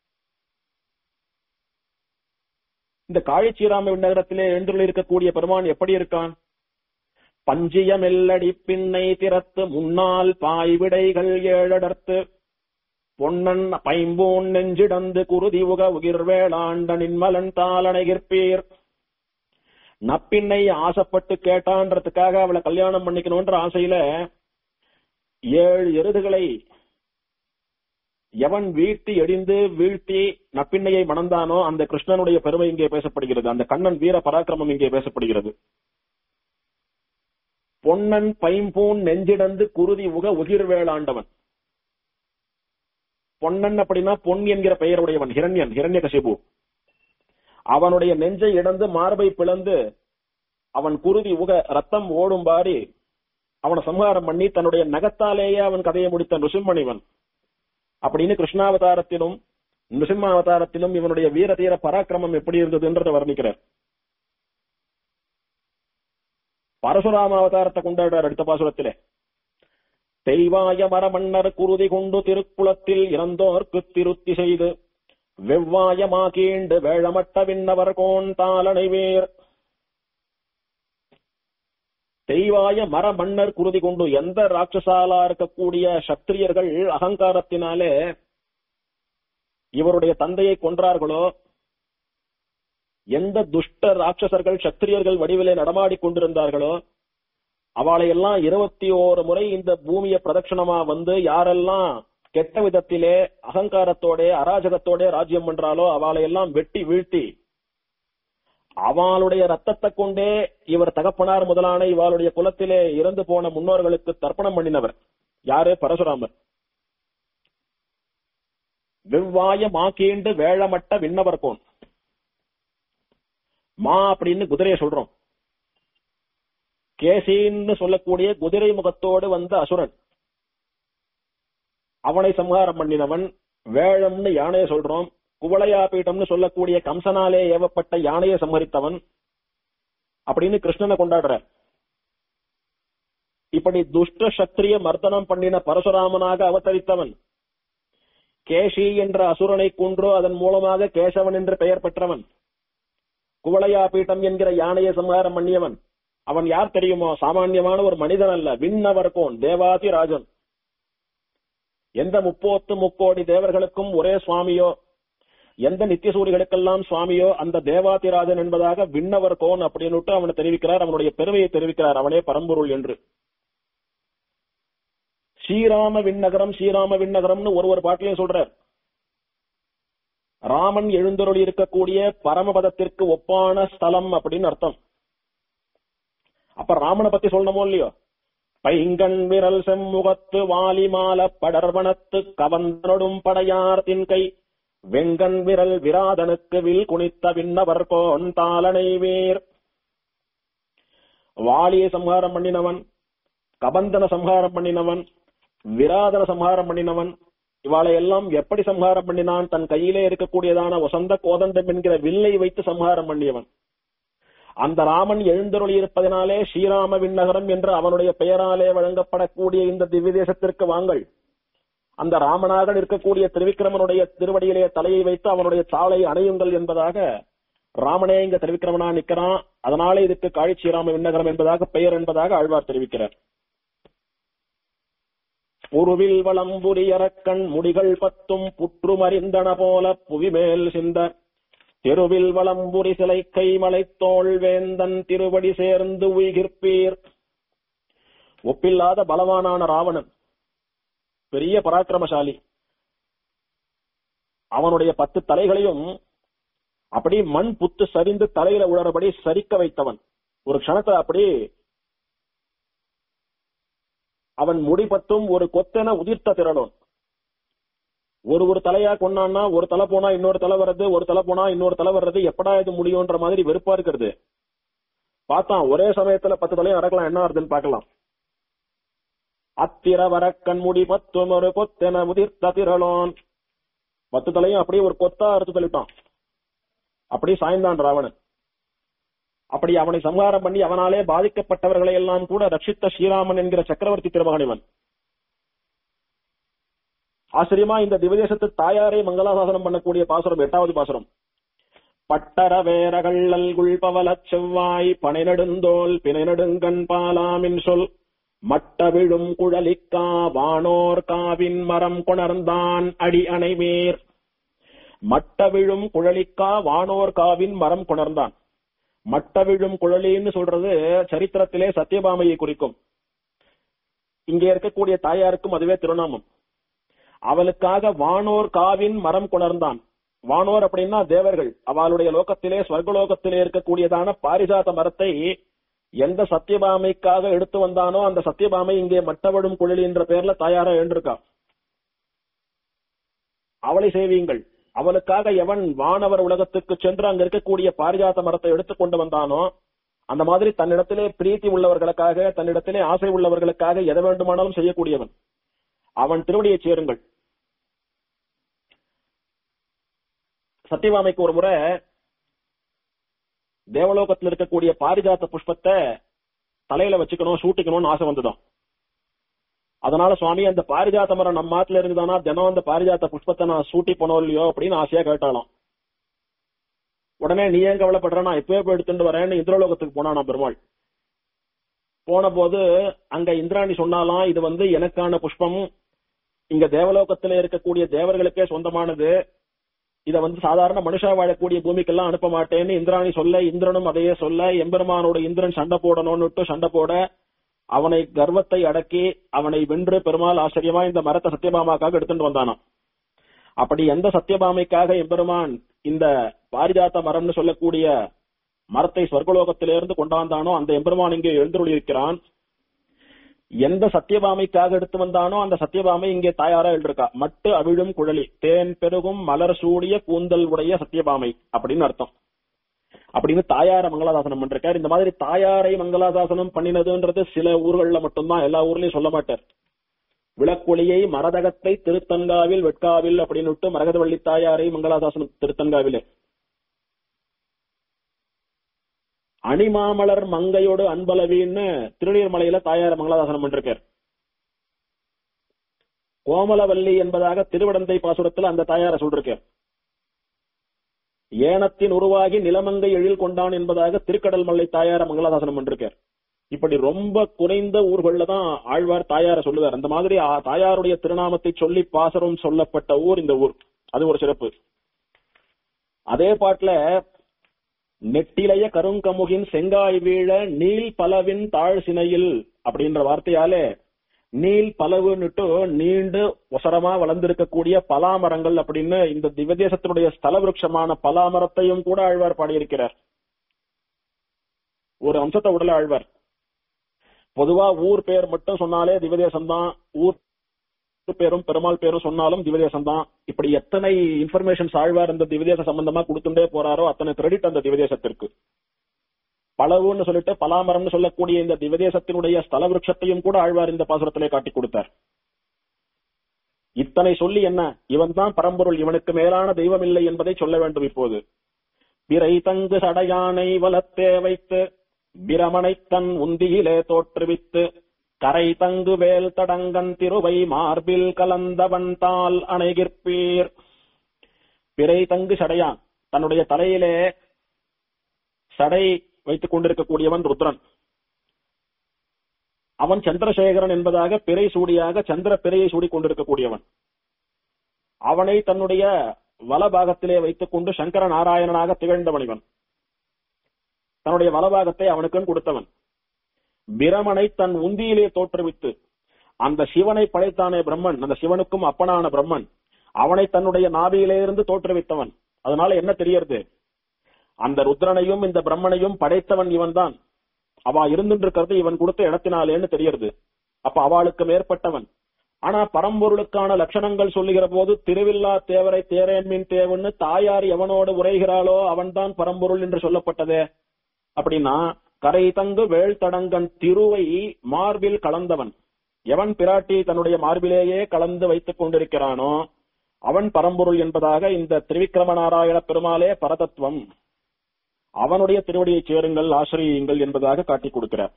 இந்த காழிச்சீராம நகரத்திலே எழுந்துள்ள இருக்கக்கூடிய பெருமான் எப்படி இருக்கான் பஞ்சிய மெல்லடி பின்னை திறத்து முன்னால் பாய்விடைகள் ஏழடர்த்து பொன்னன் பைம்பூன் நெஞ்சிடந்து குருதி உக உகிர்வேளாண்ட நின்மலன் தாளணைகிற்பீர் நப்பின்னை ஆசைப்பட்டு கேட்டான்றதுக்காக அவளை கல்யாணம் பண்ணிக்கணும்ன்ற ஆசையில ஏழு எருதுகளை எவன் வீழ்த்தி எடிந்து வீழ்த்தி நப்பிண்ணையை மணந்தானோ அந்த கிருஷ்ணனுடைய பெருமை இங்கே பேசப்படுகிறது அந்த கண்ணன் வீர பராக்கிரமம் இங்கே பேசப்படுகிறது பொன்னன் பைம்பூன் நெஞ்சிடந்து குருதி உக உகிர்வேளாண்டவன் பொன்னன் அப்படின்னா பொன் என்கிற பெயருடையவன் ஹிரண்யன் ஹிரண்ய கசிபு அவனுடைய நெஞ்சை இடந்து மார்பை பிளந்து அவன் குருதி உக ரத்தம் ஓடும்பாரி அவனை சம்ஹாரம் பண்ணி தன்னுடைய நகத்தாலேயே அவன் கதையை முடித்த ருசிம்மணிவன் அப்படின்னு கிருஷ்ணாவதாரத்திலும் நிருசிம்மாவதாரத்திலும் இவனுடைய வீர தீர பராக்கிரமம் எப்படி இருந்ததுன்றதை வர்ணிக்கிறார் பரசுராம அவதாரத்தை கொண்டாடுறார் அடுத்த பாசுரத்திலே தெய்வாய மரமன்னர் குருதி கொண்டு திருக்குளத்தில் இறந்தோர்க்கு திருத்தி செய்து வெவ்வாயமாக்கீண்டு வேழமட்ட விண்ணவர் கோன் தாளனைவேர் தெய்வாய மர மன்னர் குருதி கொண்டு எந்த ராட்சசாலா இருக்கக்கூடிய சத்திரியர்கள் அகங்காரத்தினாலே இவருடைய தந்தையை கொன்றார்களோ எந்த துஷ்ட ராட்சசர்கள் சத்திரியர்கள் வடிவிலே நடமாடி கொண்டிருந்தார்களோ அவளை எல்லாம் இருபத்தி ஓரு முறை இந்த பூமியை பிரதட்சணமா வந்து யாரெல்லாம் கெட்ட விதத்திலே அகங்காரத்தோட அராஜகத்தோட ராஜ்யம் பண்றாலோ அவளை எல்லாம் வெட்டி வீழ்த்தி அவளுடைய ரத்தத்தை கொண்டே இவர் தகப்பனார் முதலான இவளுடைய குலத்திலே இறந்து போன முன்னோர்களுக்கு தர்ப்பணம் பண்ணினவர் யாரு பரசுராமர் வெவ்வாய மாக்கீண்டு வேழமட்ட விண்ணவர் கோன் மா அப்படின்னு குதிரையை சொல்றோம் கேசின்னு சொல்லக்கூடிய குதிரை முகத்தோடு வந்த அசுரன் அவனை சம்ஹாரம் பண்ணினவன் வேழம்னு யானையை சொல்றோம் குவளையா பீட்டம்னு சொல்லக்கூடிய கம்சனாலே ஏவப்பட்ட யானையை சம்ஹரித்தவன் அப்படின்னு கிருஷ்ணனை கொண்டாடுற இப்படி துஷ்ட சத்திரிய மர்தனம் பண்ணின பரசுராமனாக அவதரித்தவன் கேஷி என்ற அசுரனை கொன்று அதன் மூலமாக கேசவன் என்று பெயர் பெற்றவன் குவளையா பீட்டம் என்கிற யானையை சம்ஹாரம் பண்ணியவன் அவன் யார் தெரியுமோ சாமானியமான ஒரு மனிதன் அல்ல விண்ணவர் கோன் தேவாதி ராஜன் எந்த முப்போத்து முக்கோடி தேவர்களுக்கும் ஒரே சுவாமியோ எந்த நித்தியசூரிகளுக்கெல்லாம் சுவாமியோ அந்த தேவாதிராஜன் என்பதாக விண்ணவர் கோன் அப்படின்னு அவனை தெரிவிக்கிறார் அவனுடைய பெருமையை தெரிவிக்கிறார் அவனே பரம்பொருள் என்று ஸ்ரீராம விண்ணகரம் ஸ்ரீராம விண்ணகரம்னு ஒரு ஒரு பாட்டிலையும் சொல்றார் ராமன் எழுந்தருளி இருக்கக்கூடிய பரமபதத்திற்கு ஒப்பான ஸ்தலம் அப்படின்னு அர்த்தம் அப்ப ராமனை பத்தி சொல்லணுமோ இல்லையோ பைங்கண் விரல் செம்முகத்து வாலிமால படர்வனத்து கவந்தனொடும் படையார் தின்கை வெங்கண் விரல் விராதனுக்கு வில் குனித்த விண்ணவர் கோன் தாளனை வேர் வாலியை சம்ஹாரம் பண்ணினவன் கபந்தன சம்ஹாரம் பண்ணினவன் விராதன சம்ஹாரம் பண்ணினவன் இவாளை எல்லாம் எப்படி சம்ஹாரம் பண்ணினான் தன் கையிலே இருக்கக்கூடியதான வசந்த கோதண்டம் என்கிற வில்லை வைத்து சம்ஹாரம் பண்ணியவன் அந்த ராமன் எழுந்தருளி இருப்பதனாலே ஸ்ரீராம விண்ணகரம் என்று அவனுடைய பெயராலே வழங்கப்படக்கூடிய இந்த திவ்ய தேசத்திற்கு வாங்கள் அந்த ராமனாக இருக்கக்கூடிய திருவிக்கிரமனுடைய திருவடியிலே தலையை வைத்து அவனுடைய சாலை அணையுங்கள் என்பதாக ராமனே இங்க திருவிக்கிரமனா நிக்கிறான் அதனாலே இதுக்கு காழி ஸ்ரீராம விண்ணகரம் என்பதாக பெயர் என்பதாக ஆழ்வார் தெரிவிக்கிறார் உருவில் வளம்புரி அரக்கண் முடிகள் பத்தும் புற்றுமறிந்தன போல புவிமேல் சிந்த தெருவில் வளம்புரி சிலை கைமலை தோல் வேந்தன் திருவடி சேர்ந்து உயிர்ப்பீர் ஒப்பில்லாத பலவானான ராவணன் பெரிய பராக்கிரமசாலி அவனுடைய பத்து தலைகளையும் அப்படி மண் புத்து சரிந்து தலையில உழறபடி சரிக்க வைத்தவன் ஒரு க்ஷணத்தை அப்படி அவன் முடிபத்தும் ஒரு கொத்தென உதிர்த்த திரளோன் ஒரு ஒரு தலையா கொண்டான்னா ஒரு தலை போனா இன்னொரு தலை வர்றது ஒரு தலை போனா இன்னொரு தலை வர்றது எப்படா இது முடியும்ன்ற மாதிரி வெறுப்பா இருக்கிறது பார்த்தான் ஒரே சமயத்துல பத்து தலையும் நடக்கலாம் என்ன வருதுன்னு பார்க்கலாம் அத்திர வர கண்முடி பத்தும் ஒரு கொத்தென முதிர்த்த திரளோன் பத்து தலையும் அப்படியே ஒரு கொத்தா அறுத்து தள்ளிட்டான் அப்படி சாய்ந்தான் ராவணன் அப்படி அவனை சம்ஹாரம் பண்ணி அவனாலே பாதிக்கப்பட்டவர்களை எல்லாம் கூட ரட்சித்த ஸ்ரீராமன் என்கிற சக்கரவர்த்தி திருமகனிவன் ஆச்சரியமா இந்த திவதேசத்து தாயாரை மங்களாசாசனம் பண்ணக்கூடிய பாசுரம் எட்டாவது பாசுரம் பட்டர வேரகள்ளல் குள்பவல செவ்வாய் பனை நெடுந்தோல் பிணை நெடுங்கண் பாலாமின் சொல் மட்ட விழும் குழலிக்கா வானோர் காவின் மரம் கொணர்ந்தான் அடி அணைமேர் மட்ட விழும் குழலிக்கா வானோர் காவின் மரம் கொணர்ந்தான் மட்ட விழும் குழலின்னு சொல்றது சரித்திரத்திலே சத்யபாமையை குறிக்கும் இங்கே இருக்கக்கூடிய தாயாருக்கும் அதுவே திருநாமம் அவளுக்காக வானோர் காவின் மரம் கொணர்ந்தான் வானோர் அப்படின்னா தேவர்கள் அவளுடைய லோகத்திலே ஸ்வர்கலோகத்திலே இருக்கக்கூடியதான பாரிஜாத மரத்தை எந்த சத்யபாமைக்காக எடுத்து வந்தானோ அந்த சத்யபாமை இங்கே மட்டவிடும் குழலி என்ற பெயர்ல தாயாரா எழுந்திருக்கா அவளை சேவியுங்கள் அவளுக்காக எவன் வானவர் உலகத்துக்கு சென்று அங்க இருக்கக்கூடிய பாரிஜாத மரத்தை எடுத்து கொண்டு வந்தானோ அந்த மாதிரி தன்னிடத்திலே பிரீத்தி உள்ளவர்களுக்காக தன்னிடத்திலே ஆசை உள்ளவர்களுக்காக எதை வேண்டுமானாலும் செய்யக்கூடியவன் அவன் திருவடியை சேருங்கள் சத்தியவாமைக்கு ஒரு முறை தேவலோகத்தில் இருக்கக்கூடிய பாரிஜாத்த புஷ்பத்தை தலையில வச்சுக்கணும் சூட்டிக்கணும்னு ஆசை வந்துடும் அதனால சுவாமி அந்த பாரிஜாத்த மரம் நம்ம மாட்டுல இருந்துதானா தினம் அந்த பாரிஜாத்த புஷ்பத்தை நான் சூட்டி போனோம் இல்லையோ அப்படின்னு ஆசையா கேட்டாலும் உடனே நீ ஏன் கவலைப்படுற நான் இப்பவே போய் எடுத்துட்டு வரேன்னு இந்திரலோகத்துக்கு போனானா பெருமாள் போன போது அங்க இந்திராணி சொன்னாலாம் இது வந்து எனக்கான புஷ்பம் இங்க தேவலோகத்துல இருக்கக்கூடிய தேவர்களுக்கே சொந்தமானது இத வந்து சாதாரண மனுஷா வாழக்கூடிய பூமிக்கெல்லாம் அனுப்ப மாட்டேன்னு இந்திராணி சொல்ல இந்திரனும் அதையே சொல்ல எம்பெருமானோட இந்திரன் சண்டை போடணும்னு சண்டை போட அவனை கர்வத்தை அடக்கி அவனை வென்று பெருமாள் ஆச்சரியமா இந்த மரத்தை சத்யபாமாக்காக எடுத்துட்டு வந்தானாம் அப்படி எந்த சத்யபாமைக்காக எம்பெருமான் இந்த பாரிஜாத்த மரம்னு சொல்லக்கூடிய மரத்தை ஸ்வர்கலோகத்திலிருந்து கொண்டாந்தானோ அந்த எம்பெருமான் இங்கே எழுந்தருளி இருக்கிறான் எந்த சத்யபாமைக்காக எடுத்து வந்தானோ அந்த சத்யபாமை இங்கே தாயாரா எழுதிருக்கா மட்டு அவிழும் குழலி தேன் பெருகும் மலர் சூடிய கூந்தல் உடைய சத்யபாமை அப்படின்னு அர்த்தம் அப்படின்னு தாயார மங்களாதாசனம் பண்ணிருக்கார் இந்த மாதிரி தாயாரை மங்களாதாசனம் பண்ணினதுன்றது சில ஊர்கள்ல மட்டும்தான் எல்லா ஊர்லயும் சொல்ல மாட்டார் விளக்கொளியை மரதகத்தை திருத்தன்காவில் வெட்காவில் அப்படின்னு மரகதவள்ளி தாயாரை மங்களாதாசனம் திருத்தன்காவிலே அணிமாமலர் மங்கையோடு அன்பலவின்னு திருநீர்மலையில தாயார மங்களாதாசனம் பண்ணிருக்கார் கோமலவல்லி என்பதாக திருவடந்தை பாசுரத்தில் அந்த தாயார சொல்றார் ஏனத்தின் உருவாகி நிலமங்கை எழில் கொண்டான் என்பதாக திருக்கடல் மல்லை தாயார மங்களாதாசனம் பண்ணிருக்கார் இப்படி ரொம்ப குறைந்த ஊர்கள்ல தான் ஆழ்வார் தாயார சொல்லுவார் அந்த மாதிரி ஆ- தாயாருடைய திருநாமத்தை சொல்லி பாசரம் சொல்லப்பட்ட ஊர் இந்த ஊர் அது ஒரு சிறப்பு அதே பாட்டுல நெட்டிலைய கருங்கமுகின் செங்காய் வீழ நீல் பலவின் தாழ் சினையில் அப்படின்ற வார்த்தையாலே நீல் பலவுன்னுட்டு நீண்டு ஒசரமா வளர்ந்திருக்கக்கூடிய பலாமரங்கள் அப்படின்னு இந்த திவ்யதேசத்தினுடைய ஸ்தல விருட்சமான பலாமரத்தையும் கூட ஆழ்வார் பாடியிருக்கிறார் ஒரு அம்சத்தை உடல ஆழ்வார் பொதுவா ஊர் பேர் மட்டும் சொன்னாலே திவ்யதேசம் தான் ஊர் பேரும் பெருமாள் பேரும் சொன்னாலும் திவ்யதேசம் தான் இப்படி எத்தனை இன்ஃபர்மேஷன்ஸ் ஆழ்வார் இந்த திவ்யதேச சம்பந்தமா கொடுத்துட்டே போறாரோ அத்தனை கிரெடிட் அந்த திவ்யதேசத்திற்கு பலவுன்னு சொல்லிட்டு பலாமரம்னு சொல்லக்கூடிய இந்த திவ்யதேசத்தினுடைய ஸ்தல விருட்சத்தையும் கூட ஆழ்வார் இந்த பாசுரத்திலே காட்டி கொடுத்தார் இத்தனை சொல்லி என்ன இவன் தான் பரம்பொருள் இவனுக்கு மேலான தெய்வம் இல்லை என்பதை சொல்ல வேண்டும் இப்போது பிறை தங்கு சடையானை வலத்தே வைத்து பிரமனை தன் உந்தியிலே தோற்றுவித்து கரை தங்கு வேல் தடங்கன் திருவை மார்பில் கலந்தவன் தால் அணைகிற்பீர் பிறை தங்கு சடையான் தன்னுடைய தலையிலே சடை வைத்துக் கொண்டிருக்கக்கூடியவன் ருத்ரன் அவன் சந்திரசேகரன் என்பதாக பிறை சூடியாக சந்திர பிறையை சூடிக் கொண்டிருக்கக்கூடியவன் அவனை தன்னுடைய வலபாகத்திலே வைத்துக் கொண்டு சங்கர நாராயணனாக திகழ்ந்தவன் இவன் தன்னுடைய வலபாகத்தை அவனுக்கு கொடுத்தவன் பிரமனை தன் உந்தியிலே தோற்றுவித்து அந்த சிவனை படைத்தானே பிரம்மன் அந்த சிவனுக்கும் அப்பனான பிரம்மன் அவனை தன்னுடைய நாபியிலே இருந்து தோற்றுவித்தவன் அதனால என்ன தெரியறது அந்த ருத்ரனையும் இந்த பிரம்மனையும் படைத்தவன் இவன்தான் அவ இருந்துட்டு இருக்கிறது இவன் கொடுத்த இடத்தினாலேன்னு தெரியறது அப்ப அவளுக்கு மேற்பட்டவன் ஆனா பரம்பொருளுக்கான லட்சணங்கள் சொல்லுகிற போது திருவில்லா தேவரை தேரேன்மின் தேவன்னு தாயார் எவனோடு உரைகிறாளோ அவன்தான் பரம்பொருள் என்று சொல்லப்பட்டதே அப்படின்னா கரை தங்கு வேள் தடங்கன் திருவை மார்பில் கலந்தவன் எவன் பிராட்டி தன்னுடைய மார்பிலேயே கலந்து வைத்துக் கொண்டிருக்கிறானோ அவன் பரம்பொருள் என்பதாக இந்த திரிவிக்ரம நாராயண பெருமாளே பரதத்துவம் அவனுடைய திருவடியை சேருங்கள் ஆசிரியுங்கள் என்பதாக காட்டிக் கொடுக்கிறார்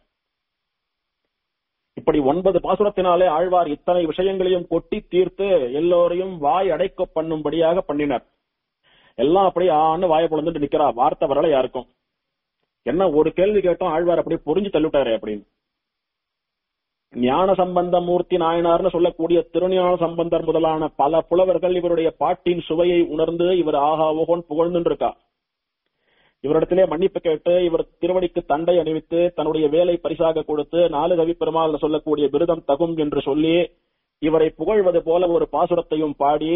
இப்படி ஒன்பது பாசுரத்தினாலே ஆழ்வார் இத்தனை விஷயங்களையும் கொட்டி தீர்த்து எல்லோரையும் வாய் அடைக்க பண்ணும்படியாக பண்ணினர் எல்லாம் அப்படியே ஆன்னு வாயை பொழுந்துட்டு நிக்கிறா வார்த்தை வரல யாருக்கும் என்ன ஒரு கேள்வி கேட்டோம் ஆழ்வார் அப்படியே புரிஞ்சு தள்ளிவிட்டாரு அப்படின்னு ஞான சம்பந்த மூர்த்தி நாயனார்னு சொல்லக்கூடிய திருஞான சம்பந்தர் முதலான பல புலவர்கள் இவருடைய பாட்டின் சுவையை உணர்ந்து இவர் ஆஹா ஓகோன் புகழ்ந்துட்டு இருக்கா இவரிடத்திலே மன்னிப்பு கேட்டு இவர் திருவடிக்கு தண்டை அணிவித்து தன்னுடைய வேலை பரிசாக கொடுத்து நாலு கவி பெருமாள் சொல்லக்கூடிய விருதம் தகும் என்று சொல்லி இவரை புகழ்வது போல ஒரு பாசுரத்தையும் பாடி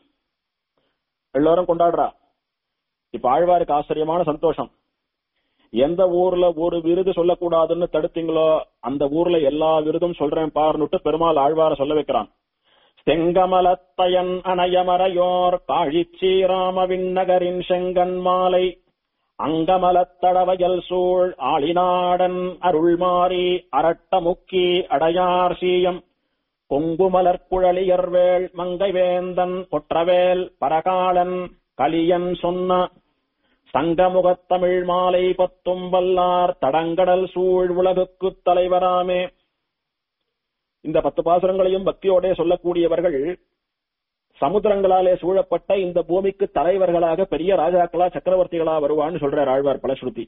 எல்லாரும் கொண்டாடுறா இப்ப ஆழ்வாருக்கு ஆச்சரியமான சந்தோஷம் எந்த ஊர்ல ஒரு விருது சொல்லக்கூடாதுன்னு தடுத்தீங்களோ அந்த ஊர்ல எல்லா விருதும் சொல்றேன் பாருன்னுட்டு பெருமாள் ஆழ்வார சொல்ல வைக்கிறான் செங்கமலத்தயன் அணையமரையோர் காழிச்சீராம விண்ணகரின் செங்கன் மாலை அங்கமலத்தடவயல் சூழ் ஆளிநாடன் அருள்மாரி அரட்ட முக்கி அடையார் சீயம் கொங்குமலர் குழலியர்வேள் மங்கைவேந்தன் கொற்றவேல் பரகாலன் கலியன் சொன்ன சங்கமுகத்தமிழ் மாலை பத்தும் வல்லார் தடங்கடல் சூழ் உலகுக்குத் தலைவராமே இந்த பத்து பாசுரங்களையும் பக்தியோட சொல்லக்கூடியவர்கள் சமுத்திரங்களாலே சூழப்பட்ட இந்த பூமிக்கு தலைவர்களாக பெரிய ராஜாக்களா சக்கரவர்த்திகளா வருவான்னு சொல்றார் ஆழ்வார் பலஸ்ருதி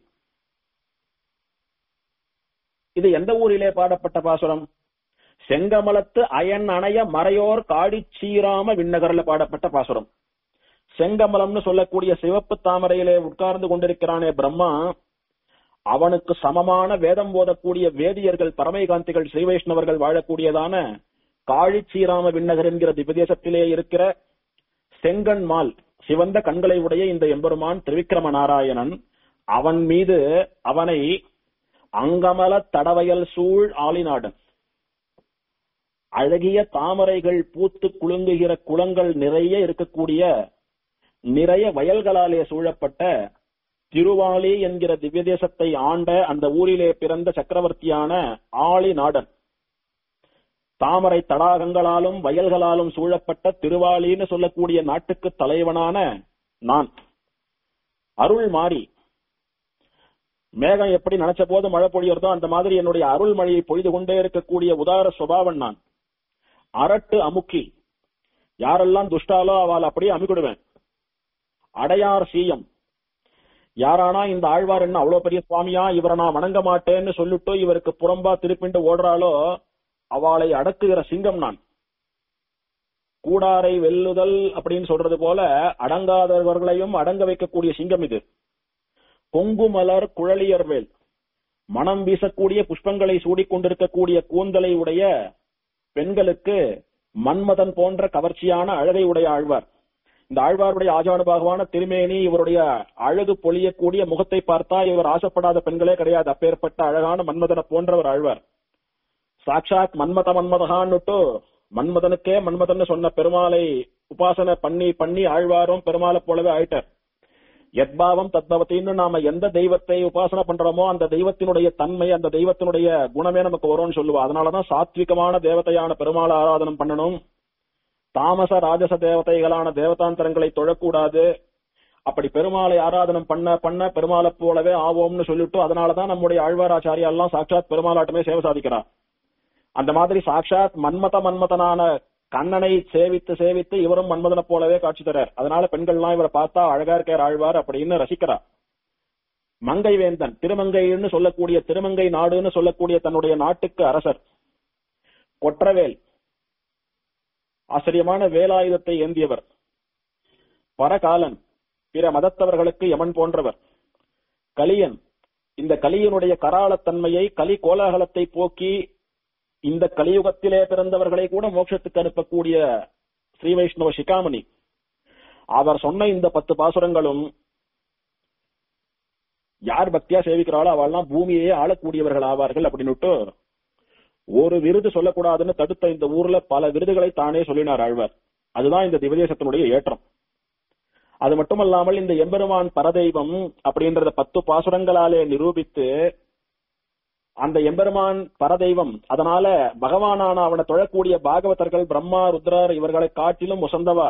இது எந்த ஊரிலே பாடப்பட்ட பாசுரம் செங்கமலத்து அயன் அணைய மறையோர் காடி சீராம விண்ணகர்ல பாடப்பட்ட பாசுரம் செங்கமலம்னு சொல்லக்கூடிய சிவப்பு தாமரையிலே உட்கார்ந்து கொண்டிருக்கிறானே பிரம்மா அவனுக்கு சமமான வேதம் போதக்கூடிய வேதியர்கள் பரமைகாந்திகள் ஸ்ரீ வைஷ்ணவர்கள் வாழக்கூடியதான காழி சீராம விண்ணகர் என்கிற திவ்யதேசத்திலே இருக்கிற செங்கன்மால் சிவந்த கண்களை உடைய இந்த எம்பெருமான் திரிவிக்ரம நாராயணன் அவன் மீது அவனை அங்கமல தடவயல் சூழ் ஆளிநாடன் அழகிய தாமரைகள் பூத்து குலுங்குகிற குளங்கள் நிறைய இருக்கக்கூடிய நிறைய வயல்களாலே சூழப்பட்ட திருவாலி என்கிற திவ்யதேசத்தை ஆண்ட அந்த ஊரிலே பிறந்த சக்கரவர்த்தியான ஆளி நாடன் தாமரை தடாகங்களாலும் வயல்களாலும் சூழப்பட்ட திருவாலின்னு சொல்லக்கூடிய நாட்டுக்கு தலைவனான நான் அருள் மாறி மேகம் எப்படி நினைச்ச போது மழை பொழியறதோ அந்த மாதிரி என்னுடைய அருள் மழையை பொய்து கொண்டே இருக்கக்கூடிய உதார சுபாவன் நான் அரட்டு அமுக்கி யாரெல்லாம் துஷ்டாலோ அவள் அப்படியே அமுக்கிடுவேன் அடையார் சீயம் யாரானா இந்த ஆழ்வார் என்ன அவ்வளவு பெரிய சுவாமியா இவரை நான் வணங்க மாட்டேன்னு சொல்லிட்டு இவருக்கு புறம்பா திருப்பிண்டு ஓடுறாளோ அவளை அடக்குகிற சிங்கம் நான் கூடாரை வெல்லுதல் அப்படின்னு சொல்றது போல அடங்காதவர்களையும் அடங்க வைக்கக்கூடிய சிங்கம் இது கொங்கு மலர் குழலியர்வேல் மனம் வீசக்கூடிய புஷ்பங்களை சூடிக்கொண்டிருக்கக்கூடிய கூந்தலை உடைய பெண்களுக்கு மன்மதன் போன்ற கவர்ச்சியான அழகை உடைய ஆழ்வார் இந்த ஆழ்வாருடைய ஆஜானுபாகவான திருமேனி இவருடைய அழகு பொழியக்கூடிய முகத்தை பார்த்தா இவர் ஆசைப்படாத பெண்களே கிடையாது அப்பேற்பட்ட அழகான மன்மதனை போன்றவர் ஆழ்வார் சாட்சாத் மன்மத மன்மதகான்னுட்டு மன்மதனுக்கே மன்மதன் சொன்ன பெருமாளை உபாசனை பண்ணி பண்ணி ஆழ்வாரும் பெருமாளை போலவே ஆயிட்டார் எத்பாவம் தத்பவத்தின்னு நாம எந்த தெய்வத்தை உபாசனை பண்றோமோ அந்த தெய்வத்தினுடைய தன்மை அந்த தெய்வத்தினுடைய குணமே நமக்கு வரும்னு சொல்லுவோம் அதனாலதான் சாத்விகமான தேவதையான பெருமாளை ஆராதனம் பண்ணணும் தாமச ராஜச தேவதைகளான தேவதாந்தரங்களை தொழக்கூடாது அப்படி பெருமாளை ஆராதனம் பண்ண பண்ண பெருமாளை போலவே ஆவோம்னு சொல்லிட்டு அதனாலதான் நம்முடைய ஆழ்வாராச்சாரியா எல்லாம் சாட்சாத் பெருமாளாட்டமே சேவை சாதிக்கிறார் அந்த மாதிரி சாட்சாத் மன்மத மன்மதனான கண்ணனை சேவித்து சேவித்து இவரும் மன்மதனை போலவே காட்சி தரார் அதனால பெண்கள்லாம் இவரை பார்த்தா அழகா இருக்கார் ஆழ்வார் அப்படின்னு ரசிக்கிறார் மங்கை வேந்தன் திருமங்கைன்னு சொல்லக்கூடிய திருமங்கை நாடுன்னு சொல்லக்கூடிய தன்னுடைய நாட்டுக்கு அரசர் கொற்றவேல் ஆச்சரியமான வேலாயுதத்தை ஏந்தியவர் பரகாலன் பிற மதத்தவர்களுக்கு யமன் போன்றவர் கலியன் இந்த கலியனுடைய கராளத்தன்மையை கலி கோலாகலத்தை போக்கி இந்த கலியுகத்திலே பிறந்தவர்களை கூட மோட்சத்துக்கு அனுப்பக்கூடிய ஸ்ரீ வைஷ்ணவ சிகாமணி அவர் சொன்ன இந்த பத்து பாசுரங்களும் யார் பக்தியா சேவிக்கிறாளோ அவள்லாம் பூமியே ஆளக்கூடியவர்கள் ஆவார்கள் அப்படின்னுட்டு ஒரு விருது சொல்லக்கூடாதுன்னு தடுத்த இந்த ஊர்ல பல விருதுகளை தானே சொல்லினார் ஆழ்வார் அதுதான் இந்த திவதேசத்தினுடைய ஏற்றம் அது மட்டுமல்லாமல் இந்த எம்பெருமான் பரதெய்வம் அப்படின்றத பத்து பாசுரங்களாலே நிரூபித்து அந்த எம்பெருமான் பரதெய்வம் அதனால பகவானான அவனை தொழக்கூடிய பாகவதர்கள் பிரம்மா ருத்ரர் இவர்களை காட்டிலும் உசந்தவா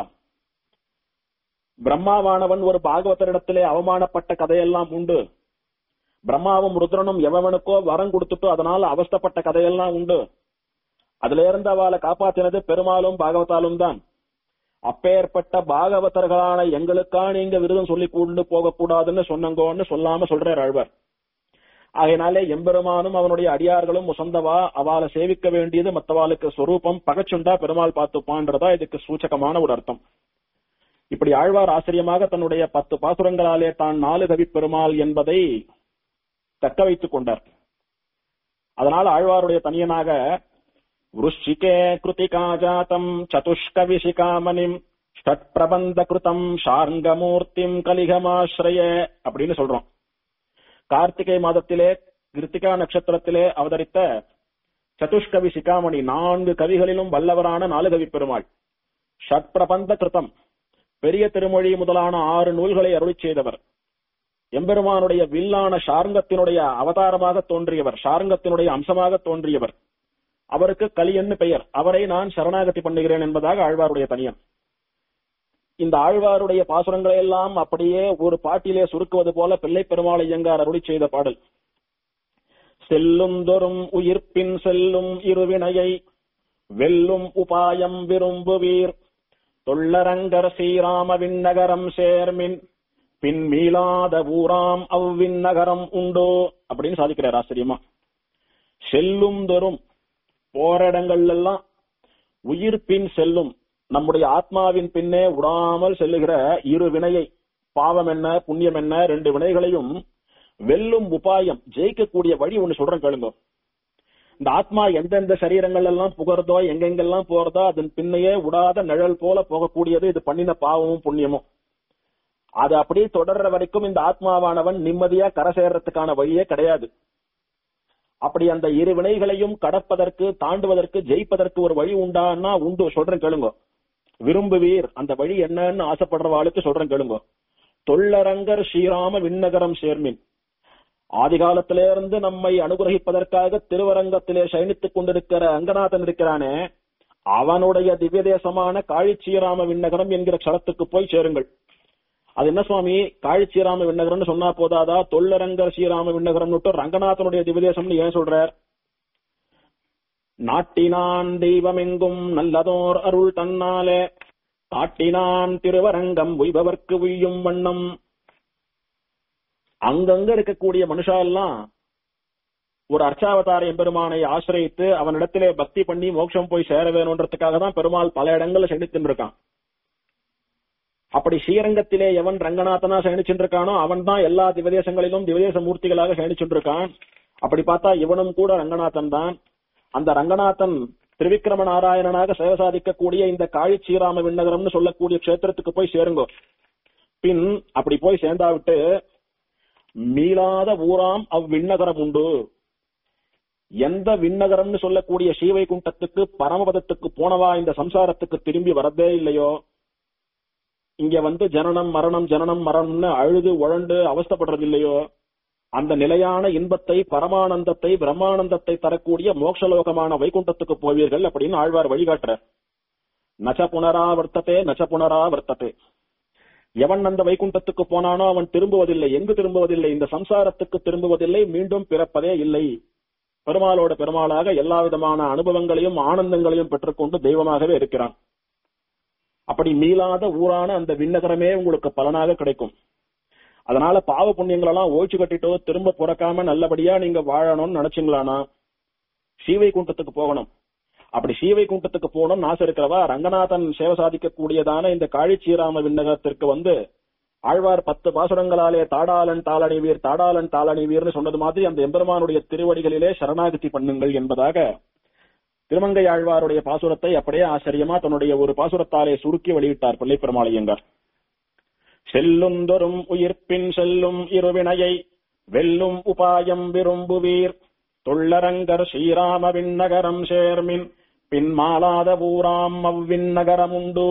பிரம்மாவானவன் ஒரு பாகவதரிடத்திலே அவமானப்பட்ட கதையெல்லாம் உண்டு பிரம்மாவும் ருத்ரனும் எவனுக்கோ வரம் கொடுத்துட்டு அதனால அவஸ்தப்பட்ட கதையெல்லாம் உண்டு அதுல இருந்து அவளை காப்பாத்தினது பெருமாளும் பாகவதாலும் தான் அப்பேற்பட்ட பாகவதர்களான எங்களுக்கா நீங்க விருதம் சொல்லி கொண்டு போகக்கூடாதுன்னு சொன்னங்கோன்னு சொல்லாம சொல்றார் ஆழ்வார் ஆகையினாலே எம்பெருமானும் அவனுடைய அடியார்களும் உசந்தவா அவளை சேவிக்க வேண்டியது மத்தவாளுக்கு சொரூபம் பகச்சுண்டா பெருமாள் பார்த்துப்பான்றதா இதுக்கு சூச்சகமான ஒரு அர்த்தம் இப்படி ஆழ்வார் ஆச்சரியமாக தன்னுடைய பத்து பாசுரங்களாலே தான் நாலு கவி பெருமாள் என்பதை தக்க வைத்துக் கொண்டார் அதனால் ஆழ்வாருடைய தனியனாக விருஷிகே கிருத்திகா ஜாத்தம் சதுஷ்கவிசிகாமணிம் ஷட் பிரபந்த கிருதம் ஷார்ங்கமூர்த்திம் கலிகமாஸ்ரய அப்படின்னு சொல்றோம் கார்த்திகை மாதத்திலே கிருத்திகா நட்சத்திரத்திலே அவதரித்த சதுஷ்கவி சிகாமணி நான்கு கவிகளிலும் வல்லவரான நாலு கவி பெருமாள் ஷட் பிரபந்த கிருதம் பெரிய திருமொழி முதலான ஆறு நூல்களை அருளி செய்தவர் எம்பெருமானுடைய வில்லான ஷார்ங்கத்தினுடைய அவதாரமாக தோன்றியவர் ஷார்ங்கத்தினுடைய அம்சமாக தோன்றியவர் அவருக்கு கலியன்னு பெயர் அவரை நான் சரணாகதி பண்ணுகிறேன் என்பதாக ஆழ்வாருடைய தனியன் இந்த ஆழ்வாருடைய பாசுரங்களை எல்லாம் அப்படியே ஒரு பாட்டிலே சுருக்குவது போல பிள்ளை பெருமாள் ஐயங்கார் அருளி செய்த பாடல் செல்லும் தொறும் உயிர்ப்பின் செல்லும் இருவினையை வெல்லும் உபாயம் விரும்புவீர் தொள்ளரங்கர் ஸ்ரீராம விண்ணகரம் சேர்மின் பின் மீளாத ஊராம் அவ்விண்ணகரம் உண்டோ அப்படின்னு சாதிக்கிறார் ஆச்சரியமா செல்லும் தரும் போற இடங்கள்ல எல்லாம் உயிர் பின் செல்லும் நம்முடைய ஆத்மாவின் பின்னே விடாமல் செல்லுகிற இரு வினையை பாவம் என்ன புண்ணியம் என்ன ரெண்டு வினைகளையும் வெல்லும் உபாயம் ஜெயிக்கக்கூடிய வழி ஒண்ணு சொல்றேன் கேளுங்க இந்த ஆத்மா எந்தெந்த சரீரங்கள் எல்லாம் புகறதோ எங்கெங்கெல்லாம் போறதோ அதன் பின்னையே விடாத நிழல் போல போகக்கூடியது இது பண்ணின பாவமும் புண்ணியமும் அது அப்படியே தொடர்ற வரைக்கும் இந்த ஆத்மாவானவன் நிம்மதியா கரை சேர்றதுக்கான வழியே கிடையாது அப்படி அந்த இரு வினைகளையும் கடப்பதற்கு தாண்டுவதற்கு ஜெயிப்பதற்கு ஒரு வழி உண்டான்னா உண்டு சொல்றேன் கேளுங்க விரும்புவீர் அந்த வழி என்னன்னு ஆசைப்படுறவாளுக்கு சொல்றேன் கேளுங்க தொல்லரங்கர் ஸ்ரீராம விண்ணகரம் சேர்மின் ஆதி காலத்திலே இருந்து நம்மை அனுகிரகிப்பதற்காக திருவரங்கத்திலே சயனித்துக் கொண்டிருக்கிற அங்கநாதன் இருக்கிறானே அவனுடைய திவ்ய தேசமான காழிச்சீராம விண்ணகரம் என்கிற க்ஷலத்துக்கு போய் சேருங்கள் அது என்ன சுவாமி காழிச்சீராம விண்ணகரம்னு சொன்னா போதாதா தொல்லரங்கர் ஸ்ரீராம விண்ணகரம் ரங்கநாதனுடைய திவ்யதேசம்னு ஏன் சொல்றார் நாட்டினான் தெய்வமெங்கும் நல்லதோர் அருள் தன்னாலே காட்டினான் திருவரங்கம் உய்பவர்க்கு உய்யும் வண்ணம் அங்கங்க இருக்கக்கூடிய மனுஷா எல்லாம் ஒரு அர்ச்சாவதார எம்பெருமானை ஆசிரியத்து அவனிடத்திலே பக்தி பண்ணி மோட்சம் போய் சேர வேணும்ன்றதுக்காக தான் பெருமாள் பல இடங்கள்ல செழித்துன்னு இருக்கான் அப்படி ஸ்ரீரங்கத்திலே எவன் ரங்கநாதனா சயனிச்சுட்டு இருக்கானோ அவன் தான் எல்லா திவதேசங்களிலும் திவதேச மூர்த்திகளாக சயனிச்சுட்டு இருக்கான் அப்படி பார்த்தா இவனும் கூட ரங்கநாதன் தான் அந்த ரங்கநாதன் திரிவிக்ரம நாராயணனாக சேவை சாதிக்கக்கூடிய இந்த காழி ஸ்ரீராம விண்ணகரம்னு சொல்லக்கூடிய கஷேத்திரத்துக்கு போய் சேருங்க பின் அப்படி போய் சேர்ந்தாவிட்டு மீளாத ஊராம் அவ்விண்ணகரம் உண்டு எந்த விண்ணகரம்னு சொல்லக்கூடிய ஸ்ரீவைகுண்டத்துக்கு பரமபதத்துக்கு போனவா இந்த சம்சாரத்துக்கு திரும்பி வரதே இல்லையோ இங்க வந்து ஜனனம் மரணம் ஜனனம் மரணம்னு அழுது உழண்டு அவஸ்தப்படுறது இல்லையோ அந்த நிலையான இன்பத்தை பரமானந்தத்தை பிரம்மானந்தத்தை தரக்கூடிய மோட்சலோகமான வைகுண்டத்துக்கு போவீர்கள் அப்படின்னு ஆழ்வார் வழிகாட்டுறார் நச்ச புனராவர்த்ததே நச்ச புனராவர்த்ததே எவன் அந்த வைகுண்டத்துக்கு போனானோ அவன் திரும்புவதில்லை எங்கு திரும்புவதில்லை இந்த சம்சாரத்துக்கு திரும்புவதில்லை மீண்டும் பிறப்பதே இல்லை பெருமாளோட பெருமாளாக எல்லா விதமான அனுபவங்களையும் ஆனந்தங்களையும் பெற்றுக்கொண்டு தெய்வமாகவே இருக்கிறான் அப்படி மீளாத ஊரான அந்த விண்ணகரமே உங்களுக்கு பலனாக கிடைக்கும் அதனால பாவ புண்ணியங்கள் எல்லாம் ஓய்ச்சு கட்டிட்டோ திரும்ப பிறக்காம நல்லபடியா நீங்க வாழணும்னு நினைச்சீங்களானா ஸ்ரீவைகுண்டத்துக்கு போகணும் அப்படி ஸ்ரீவைகுண்டத்துக்கு போகணும்னு ஆசை இருக்கிறவா ரங்கநாதன் சேவை சாதிக்கக்கூடியதான இந்த காழிச்சீராம விண்ணகத்திற்கு வந்து ஆழ்வார் பத்து பாசுரங்களாலே தாடாளன் தாளணிவீர் தாடாளன் தாளணிவீர்னு சொன்னது மாதிரி அந்த எம்பெருமானுடைய திருவடிகளிலே சரணாகதி பண்ணுங்கள் என்பதாக திருமங்கை ஆழ்வாருடைய பாசுரத்தை அப்படியே ஆச்சரியமா தன்னுடைய ஒரு பாசுரத்தாலே சுருக்கி வெளியிட்டார் பிள்ளை பெருமாளையங்கார் செல்லுந்தொரும் உயிர்ப்பின் செல்லும் இருவினையை வெல்லும் உபாயம் விரும்புவீர் தொள்ளரங்கர் ஸ்ரீராம விண்ணகரம் சேர்மின் பின் மாலாத ஊராம் அவ்விண்ணகரமுண்டு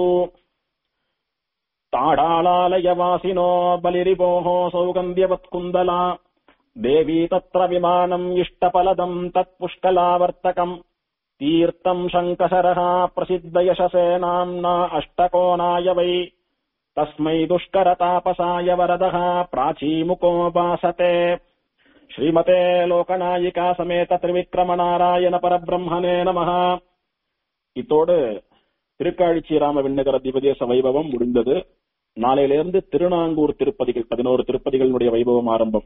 ताडालालयवासिनो बलिरिपोः सौगन्ध्यवत्कुन्दला देवी तत्र विमानम् इष्टपलदम् तत्पुष्कलावर्तकम् तीर्थम् शङ्कशरः प्रसिद्धयशसे नाम्ना अष्टकोणाय वै तस्मै दुष्करतापसाय वरदः प्राचीमुको भासते श्रीमते लोकनायिका समेत त्रिविक्रमनारायण परब्रह्मणे नमः இத்தோடு திருக்காழிச்சிராம விண்ணகர திவதேச வைபவம் முடிந்தது நாளையிலிருந்து திருநாங்கூர் திருப்பதிகள் பதினோரு திருப்பதிகளுடைய வைபவம் ஆரம்பம்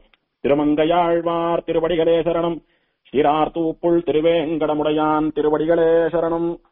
திருமங்கையாழ்வார் திருவடிகளே சரணம் ஸ்ரீரார்த்தூப்புள் திருவேங்கடமுடையான் திருவடிகளே சரணம்